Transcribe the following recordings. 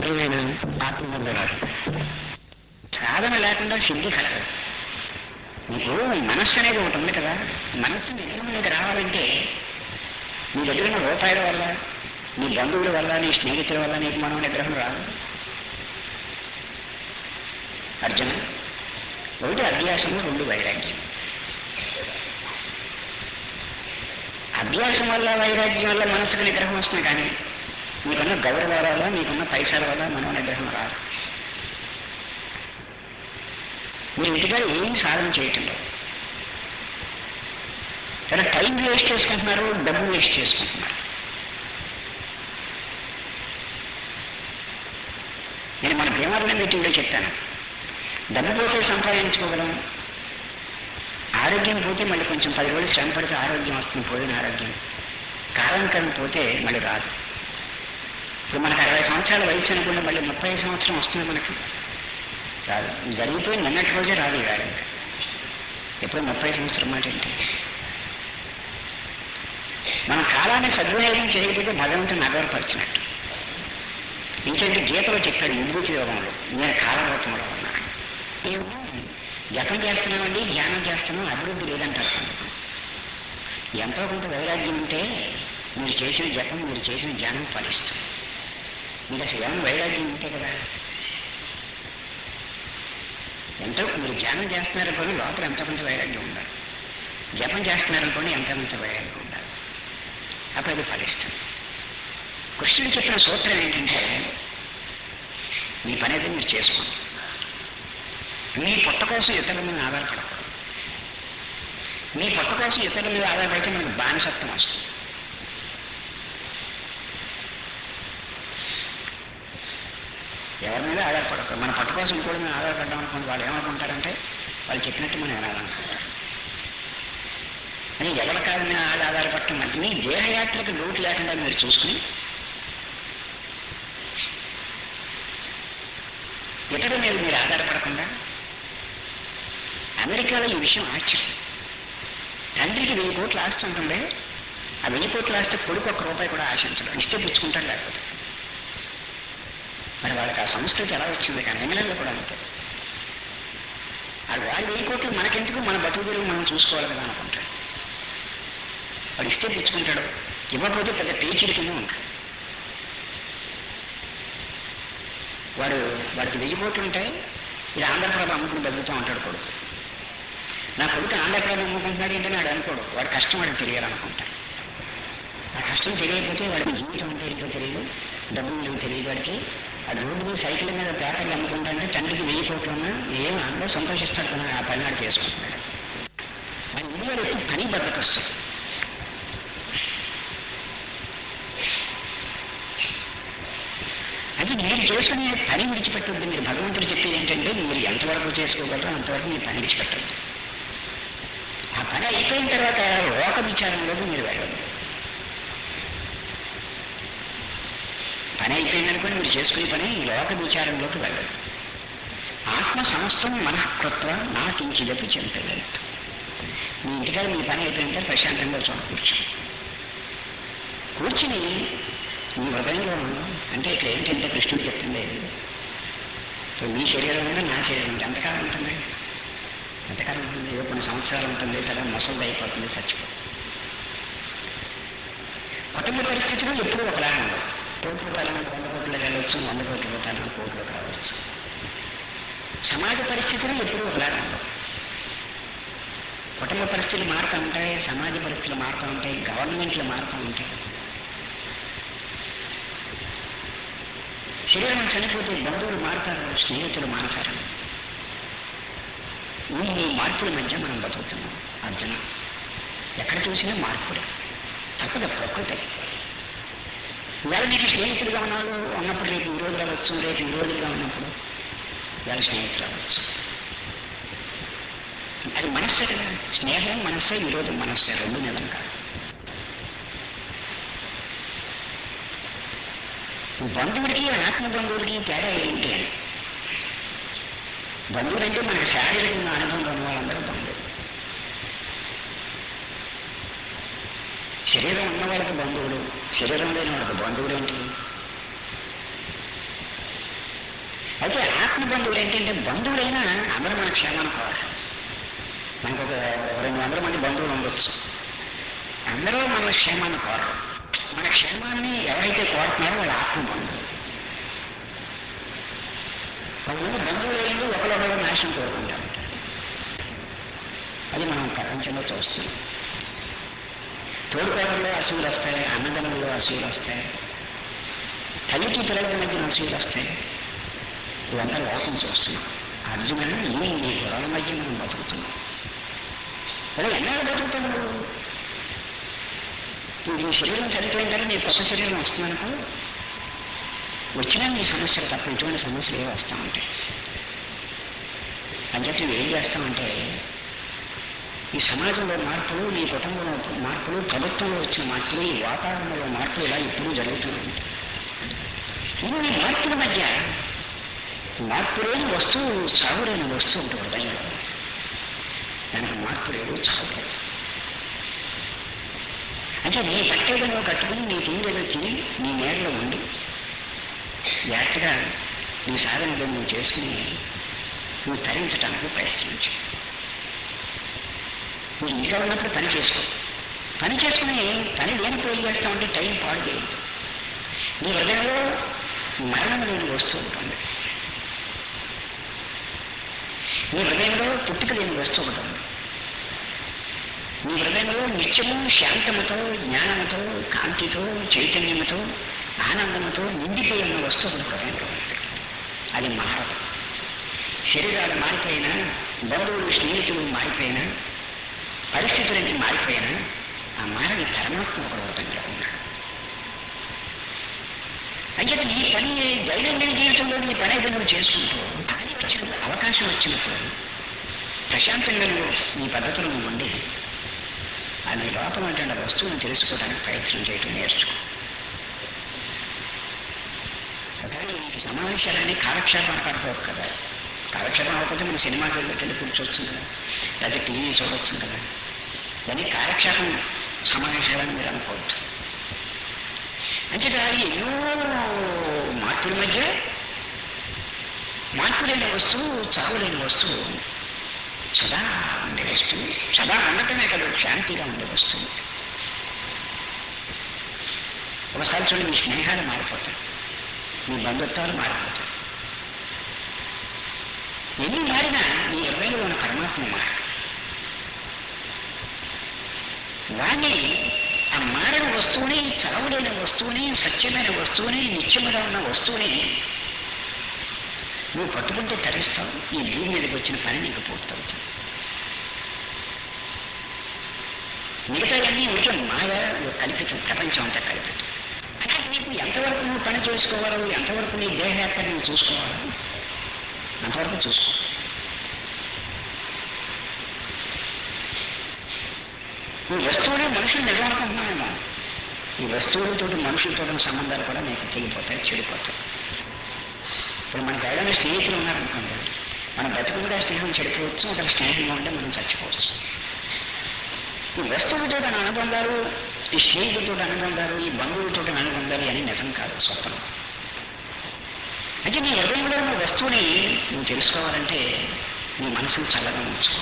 ప్రియమైన ఆత్మబంధువులారు సాధన లేకుండా సిద్ధి కలగదు మీకు మనస్సు అనేది ఒకటి ఉంది కదా మనస్సు నిజం మీద రావాలంటే నీ దగ్గర ఉన్న రూపాయల వల్ల నీ బంధువుల వల్ల నీ స్నేహితుల వల్ల నీకు మనం నిగ్రహం రాదు అర్జున ఒకటి అభ్యాసము రెండు వైరాగ్యం అభ్యాసం వల్ల వైరాగ్యం వల్ల మనసుకు నిగ్రహం వస్తుంది కానీ మీకున్న గౌరవాల వల్ల మీకున్న పైసల వల్ల మనో నిగ్రహం రాదు మీరు ఇంటికాడ ఏం సాధన చేయటం లేదు కానీ టైం వేస్ట్ చేసుకుంటున్నారు డబ్బు వేస్ట్ చేసుకుంటున్నారు నేను మన భీమవరం మీటింగ్లో చెప్పాను డబ్బు పోతే సంపాదించుకోగలం ఆరోగ్యం పోతే మళ్ళీ కొంచెం పది రోజులు శ్రమ పడితే ఆరోగ్యం వస్తుంది పోయిన ఆరోగ్యం కారణం పోతే మళ్ళీ రాదు ఇప్పుడు మనకు అరవై సంవత్సరాల వయసు అనుకుంటే మళ్ళీ ముప్పై సంవత్సరం వస్తుంది మనకి రాదు జరిగిపోయి నిన్నటి రోజే రాదు ఇవాళ ఇంకా ఎప్పుడు ముప్పై సంవత్సరం మాట ఏంటి మన కాలాన్ని సద్వినియోగం చేయకపోతే భగవంతుని అగౌరపరిచినట్టు ఇంకేంటి గీతలో చెప్పాడు విభూతి యోగంలో నేను కాలరూపంలో ఉన్నాను మేము జపం చేస్తున్నామండి ధ్యానం చేస్తున్నాం అభివృద్ధి లేదంటారు కొంతమంది. ఎంతో కొంత వైరాగ్యం ఉంటే మీరు చేసిన జపం మీరు చేసిన ధ్యానం ఫలిస్తుంది మీకు అసలు ఏమైనా వైరాగ్యం ఉంటే కదా ఎంతో మీరు ధ్యానం చేస్తున్నారనుకోండి లోపల ఎంతో కొంత వైరాగ్యం ఉండాలి జపం చేస్తున్నారనుకోండి ఎంతో కొంత వైరాగ్యం ఉండాలి అప్పుడు అది ఫలిస్తుంది కృష్ణుడు చెప్పిన సూత్రం ఏంటంటే మీ పని అయితే మీరు చేసుకోండి మీ పొట్ట కోసం ఇతరుల మీద ఆధారపడకూడదు మీ పొట్ట కోసం ఇతరుల మీద ఆధారపడితే మనకు బానిసత్వం వస్తుంది ఎవరి మీద ఆధారపడకూడదు మన పొట్ట కోసం ఇంకోటి మీద ఆధారపడ్డాం అనుకోండి వాళ్ళు ఏమనుకుంటారంటే వాళ్ళు చెప్పినట్టు మనం వినాలనుకుంటారు అని ఎవరి కాదు మీద వాళ్ళు ఆధారపడటం మంచి మీ దేహయాత్రకు లోటు లేకుండా మీరు చూసుకుని ఇతరుల మీద మీరు ఆధారపడకుండా అమెరికాలో ఈ విషయం ఆశ్చర్యం తండ్రికి వెయ్యి కోట్లు ఆస్తి ఉంటుంది ఆ వెయ్యి కోట్ల ఆస్తి కొడుకు ఒక్క రూపాయి కూడా ఆశించడం ఇస్తే పుచ్చుకుంటాడు లేకపోతే మరి వాళ్ళకి ఆ సంస్కృతి ఎలా వచ్చింది కానీ ఇంగ్లాండ్లో కూడా అంతే అది వాడు వెయ్యి కోట్లు మనకెందుకు మన బతుకుదెరువు మనం చూసుకోవాలి కదా అనుకుంటాడు వాడు ఇస్తే పుచ్చుకుంటాడు ఇవ్వకపోతే పెద్ద పేచీడి కింద ఉంటాడు వాడు వాడికి వెయ్యి కోట్లు ఉంటాయి ఇది ఆంధ్రప్రభ అమ్ముకుని బతుకుతూ ఉంటాడు కొడుకు నా కొడుకు ఆంధ్రప్రభ అమ్ముకుంటున్నాడు ఏంటని వాడు అనుకోడు వాడి కష్టం వాడికి తెలియాలనుకుంటాడు ఆ కష్టం తెలియకపోతే వాడికి జీవితం అంటే ఏంటో తెలియదు డబ్బు విలువ తెలియదు వాడికి ఆ రోడ్డు మీద సైకిల్ మీద పేపర్లు అమ్ముకుంటాంటే తండ్రికి వెయ్యి కోట్లు ఉన్నా ఏం అందరూ సంతోషిస్తాడు కానీ ఆ పని వాడు చేసుకుంటున్నాడు మన ఇండియాలో ఎక్కువ పని బద్దకొస్తుంది అది మీరు చేసుకునే పని విడిచిపెట్టద్దు మీరు భగవంతుడు చెప్పేది ఏంటంటే మీరు ఎంతవరకు చేసుకోగలరో అంతవరకు మీ పని విడిచిపెట్టద్దు ఆ పని అయిపోయిన తర్వాత లోక విచారంలోకి మీరు వెళ్ళవద్దు పని అయిపోయిందనుకోని మీరు చేసుకునే పని లోక విచారంలోకి వెళ్ళదు ఆత్మ సమస్తం మనఃకృత్వ నా కించిదపి చెంతలేదు మీ ఇంటికాడ మీ పని అయిపోయిన తర్వాత ప్రశాంతంగా చోట కూర్చోండి కూర్చుని మీ హృదయంలో అంటే ఇక్కడ ఏంటంటే కృష్ణుడు చెప్తుంది ఇప్పుడు మీ శరీరం ఉంది నా శరీరం ఉంది ఎంతకాలం ఉంటుంది ఎంతకాలం ఉంటుంది ఏదో కొన్ని సంవత్సరాలు ఉంటుంది కదా ముసలిది అయిపోతుంది చచ్చిపోతుంది కుటుంబ పరిస్థితులు ఎప్పుడూ ఒకలాగా ఉండవు కోటి రూపాయలు వంద కోట్లకు వెళ్ళవచ్చు వంద కోట్ల రూపాయలు కోట్లు కావచ్చు సమాజ పరిస్థితులు ఎప్పుడూ ఒకలాగా ఉండవు కుటుంబ పరిస్థితులు మారుతూ ఉంటాయి సమాజ పరిస్థితులు మారుతూ ఉంటాయి గవర్నమెంట్లు మారుతూ ఉంటాయి శరీరం చనిపోతే బంధువులు మారుతారు స్నేహితులు మారుతారు ఈ మార్పుల మధ్య మనం బతుకుతున్నాం అర్జున ఎక్కడ చూసినా మార్పుడే తప్పదు ప్రకృతి ఇవాళ నీకు స్నేహితులుగా ఉన్నాడు ఉన్నప్పుడు రేపు ఈ రోజు రావచ్చు రేపు ఈ రోజులుగా ఉన్నప్పుడు ఇవాళ స్నేహితులు అవ్వచ్చు అది మనస్సే కదా స్నేహం మనస్సే ఈరోజు మనస్సే రెండు నిజం కాదు బంధువుడికి ఆత్మ బంధువుడికి తేడా ఏంటి అని బంధువులు అంటే మనకు శారీరకంగా అనుభవం ఉన్న వాళ్ళందరూ బంధువులు శరీరం ఉన్న వాళ్ళకి బంధువులు శరీరం లేని వాళ్ళకి బంధువులు ఏంటి ఆత్మ బంధువులు ఏంటంటే బంధువులైనా అందరూ మన క్షేమాన్ని కోరరు మనకు ఒక రెండు వందల మంది బంధువులు ఉండొచ్చు అందరూ మన క్షేమాన్ని కోరరు మన క్షేమాన్ని ఎవరైతే కోరుతున్నారో వాళ్ళ ఆత్మ బంధువులు కొంతమంది బంధువులు ఏంటి ఒకరొకరు నాశనం కోరుకుంటారు అది మనం ప్రపంచంలో చూస్తున్నాం తోడుకోవడంలో అసూలు వస్తాయి అన్నదమ్ముల్లో అసూలు వస్తాయి తల్లికి పిల్లల మధ్యన అసూలు వస్తాయి ఇదంతా లోకం చూస్తున్నాం అర్జున ఈ ఈ గొడవల మధ్య మనం బతుకుతున్నాం అదే ఎన్నాళ్ళు బతుకుతాం నువ్వు ఇప్పుడు నీ శరీరం చనిపోయిన తర్వాత నీ కొత్త శరీరం వస్తుందనుకో వచ్చినా నీ సమస్యలు తప్ప ఇటువంటి సమస్యలు ఏవి వస్తూ ఉంటాయి అంచేత నువ్వు ఏం చేస్తావంటే ఈ సమాజంలో మార్పులు నీ కుటుంబంలో మార్పులు ప్రభుత్వంలో వచ్చిన మార్పులు ఈ వాతావరణంలో మార్పులు ఇలా ఎప్పుడూ జరుగుతూ ఉంటాయి ఇన్ని మార్పుల మధ్య మార్పు లేని వస్తువు చావు లేని వస్తువు ఉంటుంది హృదయంలో దానికి మార్పు లేదు చావు లేదు అంటే నీ పట్టేదో నువ్వు కట్టుకుని నీ తిండి తిని నీ నేలలో ఉండి జాగ్రత్తగా నీ సాధనలో నువ్వు చేసుకుని నువ్వు తరించడానికి ప్రయత్నించు నువ్వు ఇంట్లో ఉన్నప్పుడు పని చేసుకో పని చేసుకుని పని లేనప్పుడు ఏం చేస్తామంటే టైం పాడు చేయదు నీ హృదయంలో మరణం లేని వస్తువు ఉంటుంది నీ హృదయంలో పుట్టుక లేని వస్తువు ఒకటి ఉంది నీ హృదయంలో నిత్యము శాంతముతో జ్ఞానముతో కాంతితో చైతన్యముతో ఆనందముతో నిండిపోయి ఉన్న వస్తువు ఒకటి హృదయంలో ఉంది అది మారదు శరీరాలు మారిపోయినా బంధువులు స్నేహితులు మారిపోయినా పరిస్థితులన్నీ మారిపోయినా ఆ మారని పరమాత్మ ఒకడు హృదయంలో ఉన్నాడు అంటే నీ పని దైనందిన జీవితంలో నీ పని అయితే నువ్వు చేసుకుంటూ ఖాళీ వచ్చినప్పుడు అవకాశం వచ్చినప్పుడు ప్రశాంతంగా నువ్వు నీ పద్ధతులు నువ్వు ఉండి ఆ నీ లోపల ఉన్నటువంటి వస్తువును తెలుసుకోవడానికి ప్రయత్నం చేయటం నేర్చుకో కానీ ఈ సమావేశాలన్నీ కాలక్షేపానికి అనుకోవచ్చు కదా కాలక్షేపం అవ్వకపోతే మనం సినిమాకి వెళ్ళి వెళ్ళి కూర్చోవచ్చు కదా లేదా టీవీ చూడవచ్చు కదా ఇవన్నీ కాలక్షేపం సమావేశాలని మీరు అనుకోవద్దు అంచేత ఎన్నో మార్పుల మధ్య మార్పు లేని వస్తువు చావు లేని వస్తువు సదా ఉండే వస్తువు సదా ఉండటమే కదా శాంతిగా ఉండే వస్తువు ఒకసారి చూడండి మీ స్నేహాలు మారిపోతాయి మీ బంధుత్వాలు మారిపోతాయి ఎన్ని మారినా నీ హృదయంలో ఉన్న పరమాత్మ మారు వాణ్ణి ఆ మారని వస్తువుని చావులేని వస్తువుని సత్యమైన వస్తువుని నిత్యముగా ఉన్న వస్తువుని నువ్వు పట్టుకుంటే తరిస్తావు ఈ భూమి మీదకి వచ్చిన పని నీకు పూర్తవుతుంది మిగతావన్నీ ఉంటే మాయ కల్పితం ప్రపంచం అంతా కల్పితం అంటే నీకు ఎంతవరకు నువ్వు పని చేసుకోవాలో ఎంతవరకు నీ దేహయాత్ర నువ్వు చూసుకోవాలో అంతవరకు చూసుకో ఈ వస్తువులు మనుషులు నిజం అనుకుంటున్నామేమో ఈ వస్తువులతో మనుషులతో సంబంధాలు కూడా నీకు తెగిపోతాయి చెడిపోతాయి ఇప్పుడు మనకు ఎవరైనా స్నేహితులు ఉన్నారనుకోండి మనం బతుకుగా స్నేహం చెడిపోవచ్చు ఒక స్నేహంగా ఉంటే మనం చచ్చిపోవచ్చు ఈ వస్తువులతో అనుబంధాలు ఈ స్నేహితులతో అనుబంధాలు ఈ బంధువులతో అనుబంధాలు అని నిజం కాదు స్వప్నం అంటే నీ హృదయంలో ఉన్న వస్తువుని నువ్వు తెలుసుకోవాలంటే నీ మనసును చల్లగా ఉంచుకో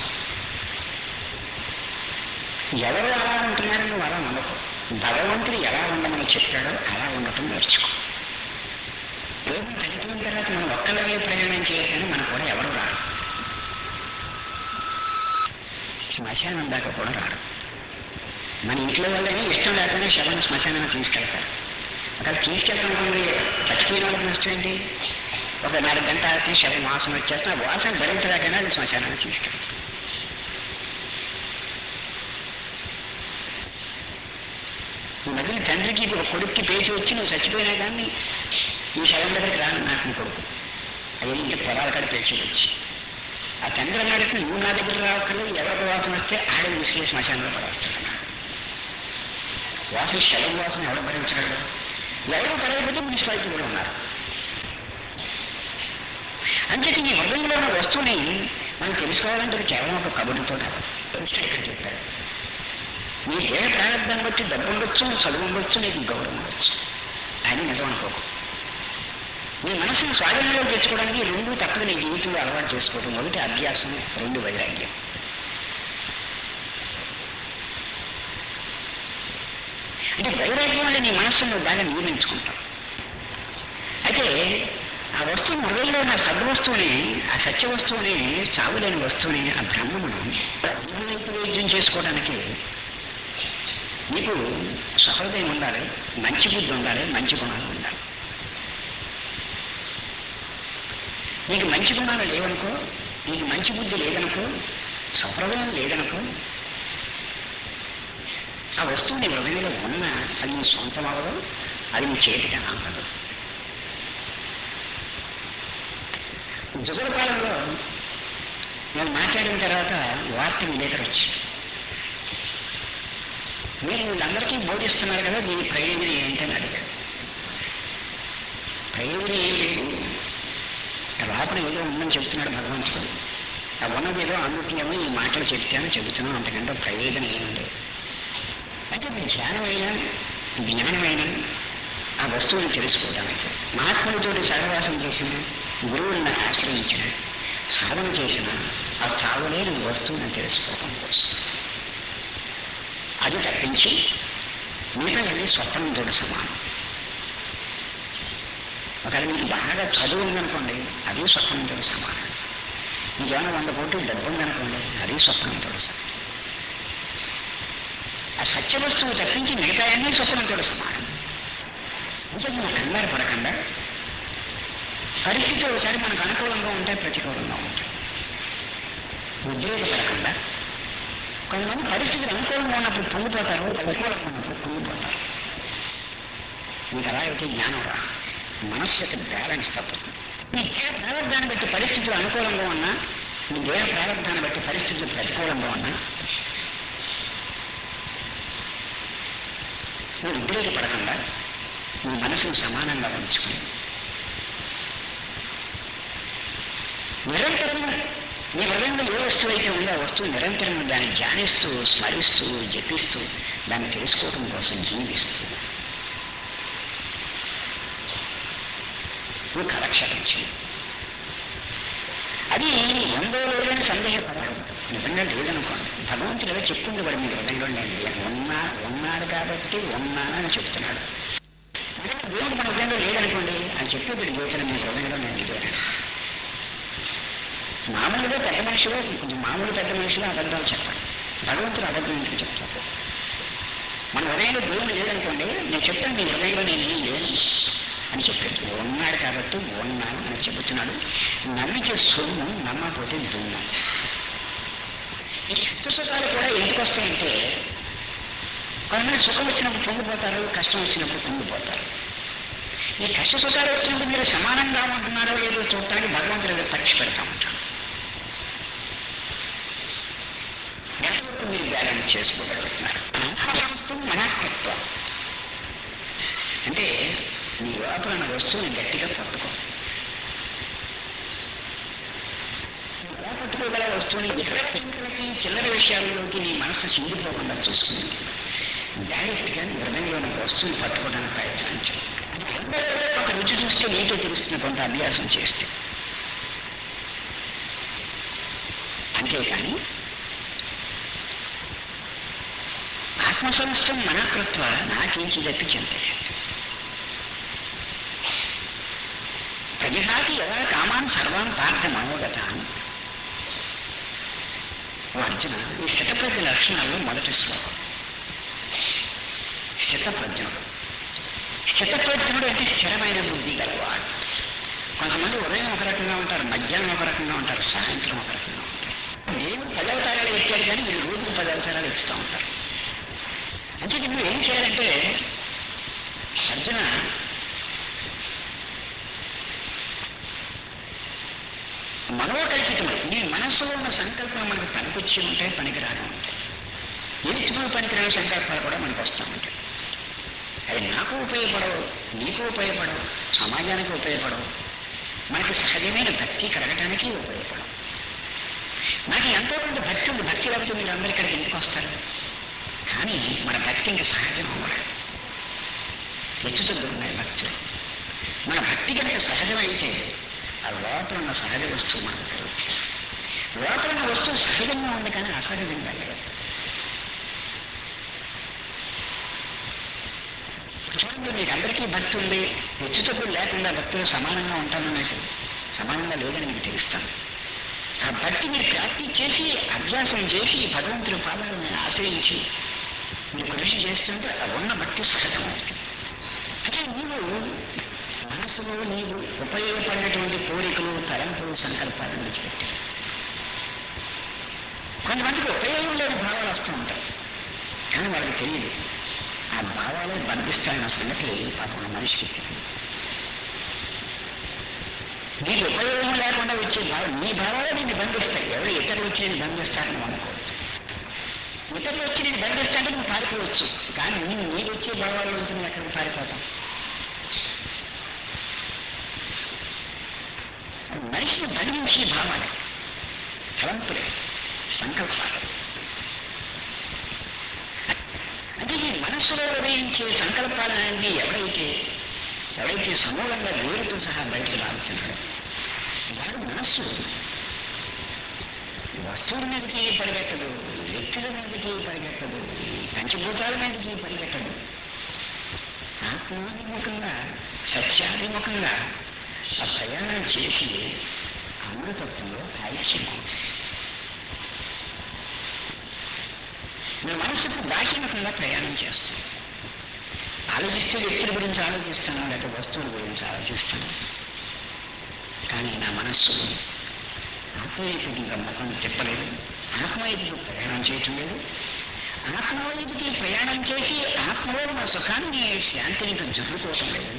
ఎవరు అలా ఉంటున్నారో నువ్వు అలా ఉండకు భగవంతుడు ఎలా ఉండమని చెప్పాడో అలా ఉండటం నేర్చుకో యోగం చనిపోయిన తర్వాత మనం ఒక్కళ్ళవే ప్రయాణం చేయగానే మనకు కూడా ఎవరు రారు శ్మశానం దాకా కూడా రారు మన ఇంట్లో వాళ్ళని ఇష్టం లేకపోయినా శవం శ్మశానాన్ని తీసుకెళ్తారు అక్కడ తీసుకెళ్ళడం అనుకోండి చచ్చిపోయిన వాళ్ళకి నష్టం ఏంటి ఒక నాలుగు గంట ఆడితే శవం వాసన వచ్చేస్తే ఆ వాసన భరించలేకైనా అది శ్మశానాన్ని తీసుకెళ్తారు ఈ మధ్యన తండ్రికి ఒక కొడుక్కి పేచి వచ్చి నువ్వు చచ్చిపోయినా కానీ ఈ శవం దగ్గరికి రాను నాకు నీ కొడుకు అది ఇంటి పొలాల కాడ పేచి వచ్చి ఆ తండ్రి అన్నాడు నువ్వు నా దగ్గర రావక్కర్లేదు ఎవరికి వాసన వస్తే ఆడే తీసుకెళ్ళి శ్మశానంలో పడేస్తాడు వాసన శవం వాసన ఎవరు భరించగలరు ఎవరు పడకపోతే మున్సిపాలిటీ కూడా ఉన్నారు అంటే ఈ హృదయంలో ఉన్న వస్తువుని మనం తెలుసుకోవాలంటే అది కేవలం ఒక కబుర్లతో కాదు ఇక్కడ చెప్పారు నీ దేహ ప్రారంభాన్ని బట్టి డబ్బు ఉండొచ్చు చదువు ఉండొచ్చు నీకు గౌరవం ఉండొచ్చు అని నిజం అనుకోకు నీ మనసును స్వాధీనంలో తెచ్చుకోవడానికి ఈ రెండు తప్పదు నీ జీవితంలో అలవాటు చేసుకోవడం ఒకటి అభ్యాసం రెండు వైరాగ్యం అంటే వైరాగ్యం అంటే నీ మనస్సును బాగా నియమించుకుంటావు అయితే ఆ వస్తువుని హృదయంలో ఉన్న సద్వస్తువుని ఆ సత్య వస్తువుని చావులేని వస్తువుని ఆ బ్రహ్మమును వైద్యం చేసుకోవడానికి నీకు సహృదయం ఉండాలి మంచి బుద్ధి ఉండాలి మంచి గుణాలు ఉండాలి నీకు మంచి గుణాలు లేవనుకో నీకు మంచి బుద్ధి లేదనుకో సహృదయం లేదనుకో ఆ వస్తువు నీ హృదయంలో ఉన్న అది నీ సొంతం అవ్వదు అది నీ చేతికి అందదు జుగల కాలంలో నేను మాట్లాడిన తర్వాత వార్త విలేకరు వచ్చి మీరు వీళ్ళందరికీ బోధిస్తున్నారు కదా దీని ప్రయోజనం ఏంటని అడిగాడు ప్రయోజనం ఏం లేదు లోపల ఏదో ఉందని చెప్తున్నాడు భగవంతుడు ఆ ఉన్నది ఏదో అందుకేమో ఈ మాటలు చెప్తాను చెబుతున్నాను అంతకంటే ప్రయోజనం ఏం లేదు అంటే మీ ధ్యానమైన జ్ఞానమైన ఆ వస్తువుని తెలుసుకోవడానికి మహాత్ములతోటి సహవాసం చేసిన గురువులను ఆశ్రయించిన సాధన చేసిన ఆ చావలేని వస్తువుని తెలుసుకోవడం కోసం అది తప్పించి మిగతా వెళ్ళి స్వప్నంతో సమానం ఒకవేళ మీకు బాగా చదువు ఉందనుకోండి అది స్వప్నంతో సమానం మీకేమైనా వంద కోట్లు డబ్బు ఉందనుకోండి అది స్వప్నంతో సమానం ఆ సత్య వస్తువు తప్పించి మిగతా అన్నీ స్వప్నంతో సమానం ఇంకా నువ్వు కంగారు పడకుండా పరిస్థితి ఒకసారి మనకు అనుకూలంగా ఉంటాయి ప్రతికూలంగా ఉంటాయి ఉద్రేకపడకుండా కొంతమంది పరిస్థితులు అనుకూలంగా ఉన్నప్పుడు పొంగిపోతారు ప్రతికూలంగా ఉన్నప్పుడు పొంగిపోతారు మీకు అలా అయితే జ్ఞానం రా మనస్సు యొక్క బ్యాలెన్స్ తప్పుతుంది మీ దేహ ప్రారంభాన్ని బట్టి పరిస్థితులు అనుకూలంగా ఉన్నా మీ దేహ ప్రారంభాన్ని బట్టి పరిస్థితులు ప్రతికూలంగా ఉన్నా నువ్వు ఉద్రేకపడకుండా నీ మనసును సమానంగా ఉంచుకుని నిరంతరం నీ హృదయంలో ఏ వస్తువు అయితే ఉందో ఆ వస్తువు నిరంతరం దాన్ని ధ్యానిస్తూ స్మరిస్తూ జపిస్తూ దాన్ని తెలుసుకోవడం కోసం జీవిస్తూ నువ్వు కాలక్షేపం చేయి అది ఉందో లేదని సందేహపడడం నిజంగా లేదనుకోండి భగవంతుడు ఏదో చెప్తుంది వాడు మీ హృదయంలో నేను లేను. ఉన్నా ఉన్నాడు కాబట్టి ఉన్నానని చెప్తున్నాడు నిజంగా దేవుడు మన హృదయంలో లేదనుకోండి అని చెప్పేప్పుడు గీతలు మీ హృదయంలో నేను లేను మామూలుగా పెద్ద మనుషులు కొంచెం మామూలు పెద్ద మనుషులు అబద్ధాలు చెప్పాలి భగవంతుడు అబద్ధం ఎందుకు చెప్తారు మన హృదయంలో దేవుడు లేదనుకోండి నేను చెప్తాను మీ హృదయంలో నేను ఏం లేను అని చెప్పాడు ఉన్నాడు కాబట్టి ఉన్నాను అని చెబుతున్నాడు నమ్మితే సొమ్ము నమ్మకపోతే దుమ్ము ఈ కష్టసుఖాలు కూడా ఎందుకు వస్తాయంటే కొంతమంది సుఖం వచ్చినప్పుడు పొంగిపోతారు కష్టం వచ్చినప్పుడు కుంగిపోతారు ఈ కష్ట సుఖాలు వచ్చినప్పుడు మీరు సమానంగా ఉంటున్నారో లేదో చూడటానికి భగవంతుడు ఏదో పరీక్ష పెడతా ఉంటాడు ఎంతవరకు మీరు బ్యాలెన్స్ చేసుకోగలుగుతున్నారు సమస్తం మనకత్వం అంటే నీ లోపల ఉన్న వస్తువుని గట్టిగా పట్టుకో నీ పట్టుకోగల వస్తువుని చిల్లర చింతలకి చిల్లర విషయాల్లోకి నీ మనసు చిందిపోకుండా చూసుకుని డైరెక్ట్గా నీ హృదయంలో ఉన్న వస్తువుని పట్టుకోవడానికి ప్రయత్నించు ఒక రుచి చూస్తే నీకే తెలుస్తుంది కొంత అభ్యాసం చేస్తే అంతేకాని ఆత్మసంస్థం మనకృత్వ నాకేంచి తప్పించింది ప్రజహాతి యదా కామాన్ సర్వాన్ పార్థ మనోగతాన్ ఓ అర్జున ఈ స్థితప్రజ్ఞ లక్షణాల్లో మొదటి శ్లోకం స్థితప్రజ్ఞుడు స్థితప్రజ్ఞుడు అంటే స్థిరమైన బుద్ధి గలవాడు కొంతమంది ఉదయం ఒక రకంగా ఉంటారు మధ్యాహ్నం ఒక రకంగా ఉంటారు సాయంత్రం ఒక రకంగా ఉంటారు దేవుడు పది అవతారాలు ఎత్తాడు కానీ వీళ్ళు రోజుకు పది అవతారాలు ఎత్తుతూ ఉంటారు అంటే నువ్వు ఏం చేయాలంటే అర్జున మనోకల్పితములు నీ మనస్సులో ఉన్న సంకల్పం మనకు పనికొచ్చి ఉంటాయి పనికిరాని ఉంటాయి ఎలుచుకుని పనికిరాని సంకల్పాలు కూడా మనకు వస్తూ ఉంటాయి అవి నాకు ఉపయోగపడవు నీకు ఉపయోగపడవు సమాజానికి ఉపయోగపడవు మనకి సహజమైన భక్తి కలగటానికి ఉపయోగపడవు నాకు ఎంతో కొంత భక్తి ఉంది భక్తి లేకపోతే మీరు అందరు ఇక్కడికి ఎందుకు వస్తారు కానీ మన భక్తి ఇంకా సహజం అవ్వలేదు హెచ్చుతగ్గులు ఉన్నాయి భక్తులు మన భక్తి కనుక సహజమైతే ఆ లోపల ఉన్న సహజ వస్తువు మనకు తెలుస్తుంది లోపల ఉన్న వస్తువు సహజంగా ఉంది కానీ అసహజంగా లేదు చూడండి మీకు అందరికీ భక్తి ఉంది హెచ్చు తగ్గులు లేకుండా భక్తులు సమానంగా ఉంటాను నాకు సమానంగా లేదని మీకు తెలుస్తాను ఆ భక్తి మీరు ప్రాక్టీస్ చేసి అభ్యాసం చేసి భగవంతుని పాదాలను ఆశ్రయించి మీరు కృషి చేస్తుంటే ఆ ఉన్న భక్తి సహజమవుతుంది అంటే నీవు మనసులో నీవు ఉపయోగపడినటువంటి కోరికలు తలంపులు సంకల్పాలు విడిచిపెట్టి కొంతమందికి ఉపయోగం లేని భావాలు వస్తూ ఉంటాయి కానీ వాళ్ళకి తెలియదు ఆ భావాలే బంధిస్తాయన్న సంగతి పాపం ఆ మనిషికి తెలియదు నీకు ఉపయోగం లేకుండా వచ్చే భావం నీ భావాలే నిన్ను బంధిస్తాయి ఎవరు ఇతరులు వచ్చి నేను బంధిస్తారని అనుకో ఇతరులు వచ్చి నేను బంధిస్తాంటే నువ్వు పారిపోవచ్చు కానీ నేను నీకు వచ్చే భావాల నుంచి నువ్వు ఎక్కడికి పారిపోతావు మనిషిని బంధించే భావాలే తలంపులే సంకల్పాలు అంటే ఈ మనస్సులో ఉదయించే సంకల్పాలన్నీ ఎవరైతే ఎవరైతే సమూలంగా వేరుతో సహా బయటకు లాగుతున్నాడో వాడు మనస్సు వస్తువుల మీదకి పరిగెట్టదు వ్యక్తుల మీదకి పరిగెట్టదు పంచభూతాల మీదకి పరిగెట్టదు ఆత్మాభిముఖంగా సత్యాభిముఖంగా ఆ ప్రయాణం చేసి అమృతత్వంలో ఐక్యమవుతుంది మీ మనసుకు బాహ్యముఖంగా ప్రయాణం చేస్తుంది ఆలోచిస్తే వ్యక్తుల గురించి ఆలోచిస్తాను లేక వస్తువుల గురించి ఆలోచిస్తాను కానీ నా మనస్సు ఆత్మవైపుగా ముఖం తిప్పలేదు ఆత్మవైపుకు ప్రయాణం చేయటం లేదు ఆత్మవైపుకి ప్రయాణం చేసి ఆత్మలో ఉన్న సుఖాన్ని శాంతిని జరుపుకోవటం లేదు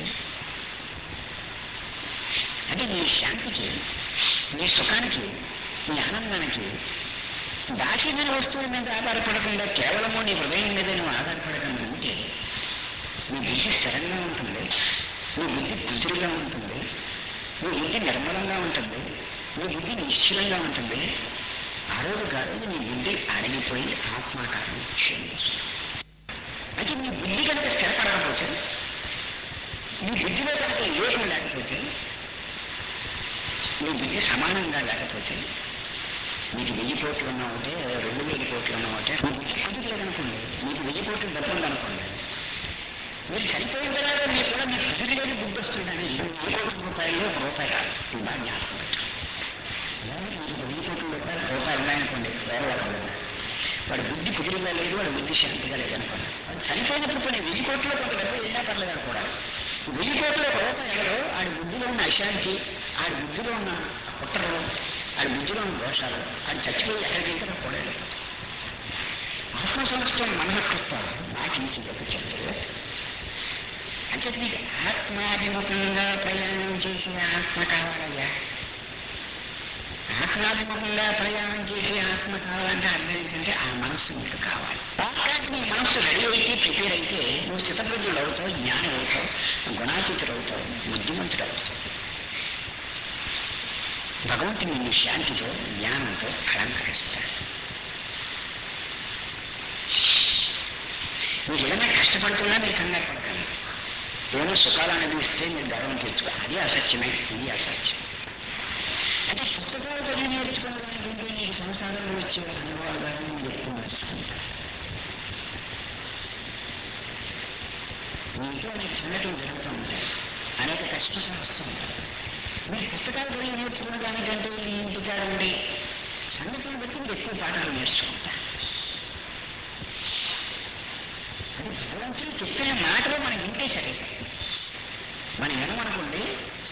అంటే నీ శాంతికి నీ సుఖానికి నీ ఆనందానికి బాహ్యమైన వస్తువుల మీద ఆధారపడకుండా కేవలము నీ హృదయం మీద నువ్వు ఆధారపడకుండా ఉంటే నీ బుద్ధి స్థిరంగా ఉంటుంది నీ బుద్ధి కుదురుగా ఉంటుంది నీ బుద్ధి నిర్మలంగా ఉంటుంది నీ బుద్ధి నిశ్చలంగా ఉంటుంది ఆ రోజు కాదు నీ బుద్ధి అడిగిపోయి ఆత్మాకారం క్షీణిస్తుంది అంటే నీ బుద్ధి కనుక స్థిరపడకపోతే నీ బుద్ధిలో కనుక వివేకం లేకపోతే నీ బుద్ధి సమానంగా లేకపోతే నీకు వెయ్యి కోట్లు ఉన్నా ఒకటే రెండు వేల కోట్లు ఉన్నా ఒకటే నీ బుద్ధి కుదురులేదు అనుకోండి నీకు వెయ్యి కోట్లు డబ్బు ఉందనుకోండి మీరు చనిపోయిన తర్వాత మీకు కూడా మీకు కుదిరిలేని బుద్ధి వస్తుందని వెయ్యి కోట్ల రూపాయలు ఒక రూపాయి రాదు ఇది బాగా జ్ఞాపకం పెట్టారు మీకు వెయ్యి కోట్ల రూపాయలు రూపాయలు ఉన్నాయనుకోండి వేరే వాళ్ళు వాడి బుద్ధి కుదిరిగా లేదు వాడి బుద్ధి శాంతిగా లేదనుకోండి వాడు చనిపోయినప్పుడు కొన్ని వెయ్యి కోట్లో కొంత డబ్బు వెళ్ళినా పర్లేదు అనుకోవడం వెయ్యి కోట్ల ఒక రూపాయి ఎవరో ఆడి బుద్ధిలో ఉన్న అశాంతి ఆడి బుద్ధిలో ఉన్న కుట్రలు ఆడి బుద్ధిలో ఉన్న దోషాలు ఆడి చచ్చిపోయి ఎక్కడికైతే కూడా వెళ్ళిపోతాయి ఆత్మ సంస్థ మనహకృత్వం నాకించి గొప్ప చెప్తారు అంటే నీకు ఆత్మాభిముఖంగా ప్రయాణం చేసిన ఆత్మ కావాలయ్యా ఆత్మాభిముఖంగా ప్రయాణం చేసి ఆత్మ కావాలంటే అర్థం ఏంటంటే ఆ మనస్సు నీకు కావాలి కాబట్టి నీ మనస్సు రెడీ అయితే ప్రిపేర్ అయితే నువ్వు స్థితప్రజ్ఞుడు అవుతావు జ్ఞానం అవుతావు గుణాతీతుడు అవుతావు బుద్ధిమంతుడు అవుతావు భగవంతుడు నిన్ను శాంతితో జ్ఞానంతో అలంకరిస్తాడు మీరు ఏమైనా కష్టపడుతున్నా మీరు కంగారు పడకండి ఏమైనా సుఖాలు అనుభవిస్తే మీరు గర్వం తెచ్చుకో అది అసత్యమే ఇది అసత్యం అంటే పుస్తకాలు చదివి నేర్చుకోవడానికి నీకు సంసారంలో వచ్చే అనుభవాలు కానీ మీరు ఎక్కువ నేర్చుకుంటారు మీ ఇంట్లో అనేక సంఘటనలు జరుగుతూ ఉంటాయి అనేక కష్టాలు వస్తూ ఉంటాయి మీరు పుస్తకాలు చదివి నేర్చుకున్న దానికంటే మీ ఇంటికాడ ఉండి సంఘటనలు బట్టి మీరు ఎక్కువ పాఠాలు నేర్చుకుంటారు అది భగవంతుడు చెప్పిన మాటలు మనం వింటే సరే మనం ఏమనుకోండి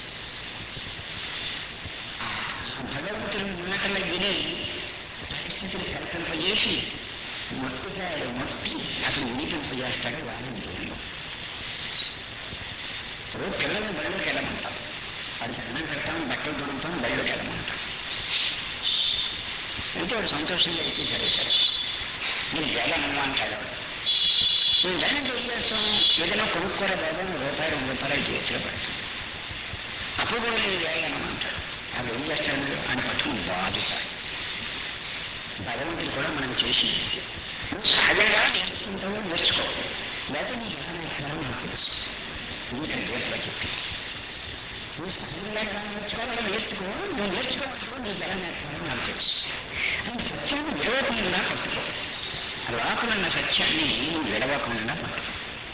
ఆ భగవంతుని మాటలు విని పరిస్థితులు కల్పింపజేసి మొట్టికాయలు మొట్టి అతను వినిపింపజేస్తాడు వాళ్ళని దేవుడు ఇప్పుడు పిల్లల్ని బళ్ళోకి వెళ్ళమంటాం వాడికి అన్నం పెడతాం బట్టలు దొరుకుతాం బళ్ళోకి వెళ్ళమంటాం అంటే వాడు సంతోషంగా అయితే సరే సరే నేను వెళ్ళను అంటాడు వాడు. నువ్వు దానికి ఏం చేస్తాం ఏదైనా కొనుక్కోరా బాబు నువ్వు రూపాయి రెండు రూపాయలు చేతిలో పెడతాం అప్పుడు కూడా నేను వెళ్ళను అంటాడు అది ఏం చేస్తాడు అని పట్టుకుని బాధుతాడు భగవంతుడు కూడా మనం చేసి నువ్వు సహజంగా నేర్చుకుంటావో నేర్చుకో లేకపోతే నీకు ఎలా నేర్చుకోవాలో నాకు తెలుసు ఇది ఇక్కడ గీతలో చెప్పింది నువ్వు సహజంగా ఎలా నేర్చుకోవాలో నేర్చుకో నువ్వు నేర్చుకోవచ్చు నీకు ఎలా నేర్చుకోవాలో నాకు తెలుసు అని సత్యాన్ని విడవకుండా పట్టుకో లోపల ఉన్న సత్యాన్ని నువ్వు విడవకుండా పట్టుకో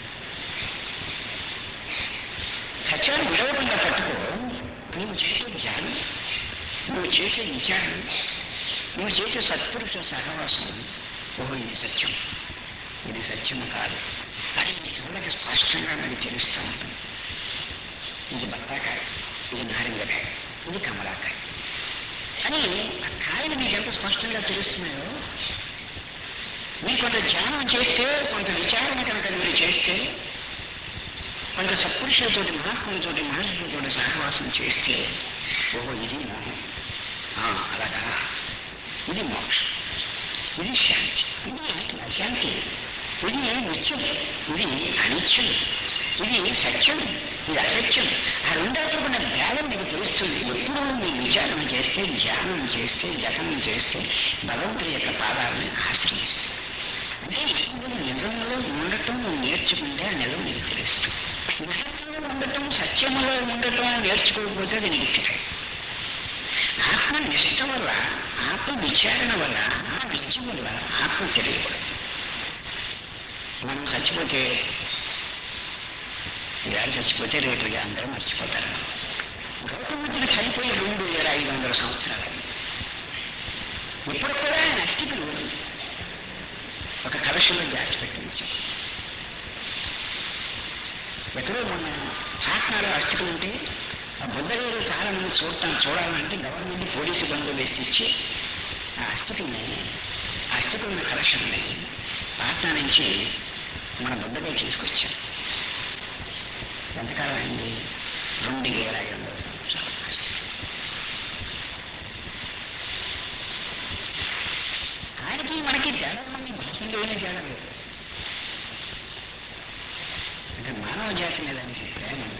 సత్యాన్ని విడవకుండా పట్టుకో నువ్వు చేసే ధ్యానం నువ్వు చేసే విచారణ నువ్వు చేసే సత్పురుష సహవాసం ఓహో ఇది సత్యం ఇది సత్యము కాదు అది నీ కళ్ళకి స్పష్టంగా మనకి తెలుస్తూ ఉంటుంది ఇది బత్తాకాయ ఇది నారింజకాయ ఇది కమలాకాయ అని ఆ కాయలు మీకు ఎంత స్పష్టంగా తెలుస్తున్నాయో మీరు కొంత ధ్యానం చేస్తే కొంత విచారణ కనుక మీరు చేస్తే కొంత సత్పురుషులతోటి మహాత్ములతోటి మహర్షులతోటి సహవాసం చేస్తే ఓహో ఇది మోహం ఆ, అలాగా ఇది మోక్షం ఇది శాంతి ఇది అశాంతి ఇది నిత్యం ఇది అనిత్యం ఇది సత్యం ఇది అసత్యం ఆ రెండాటిలో ఉన్న భేదం మీకు తెలుస్తుంది ఎప్పుడూ మీరు విచారణ చేస్తే ధ్యానం చేస్తే జపం చేస్తే భగవంతుడి యొక్క పాదాలను ఆశ్రయిస్తుంది అంటే నువ్వు నిజంలో ఉండటం నువ్వు నేర్చుకుంటే ఆ నిజం నీకు తెలుస్తుంది నిజంలో ఉండటం సత్యములో ఉండటం నేర్చుకోకపోతే అది నీకు తెలియదు ఆత్మ నిష్ట వల్ల ఆత్మ విచారణ వల్ల ఆ విద్య వల్ల ఆత్మ తెలియకూడదు మనం చచ్చిపోతే ఇవాళ చచ్చిపోతే రేపు ఇక అందరూ మర్చిపోతారు గౌతమ బుద్ధుడు చనిపోయి రెండు వేల ఐదు వందల సంవత్సరాలు ఇప్పుడు కూడా ఆయన అస్థికులు ఒక కలశంలో దాచిపెట్టి ఉంచారు ఎక్కడో మన పాట్నాలో అస్థికులు ఉంటే ఆ బుద్ధగారు చాలా మంది చూడటం చూడాలంటే గవర్నమెంట్ పోలీసు బందోబస్తు ఇచ్చి ఆ అస్థికుల్ని ఆ అస్థికుల కలెక్షన్ని పాట్నా నుంచి మన బుద్ధగారు తీసుకొచ్చారు ఎంతకాలం అయింది రెండు వేల ఐదు వందల సంవత్సరాల అస్థికులు ఆయనకి మనకి తేడా ఉంది భాషలో ఏమీ తేడా లేదు అంటే మానవ జాతి మీద ఆయనకి ప్రేమ ఉంది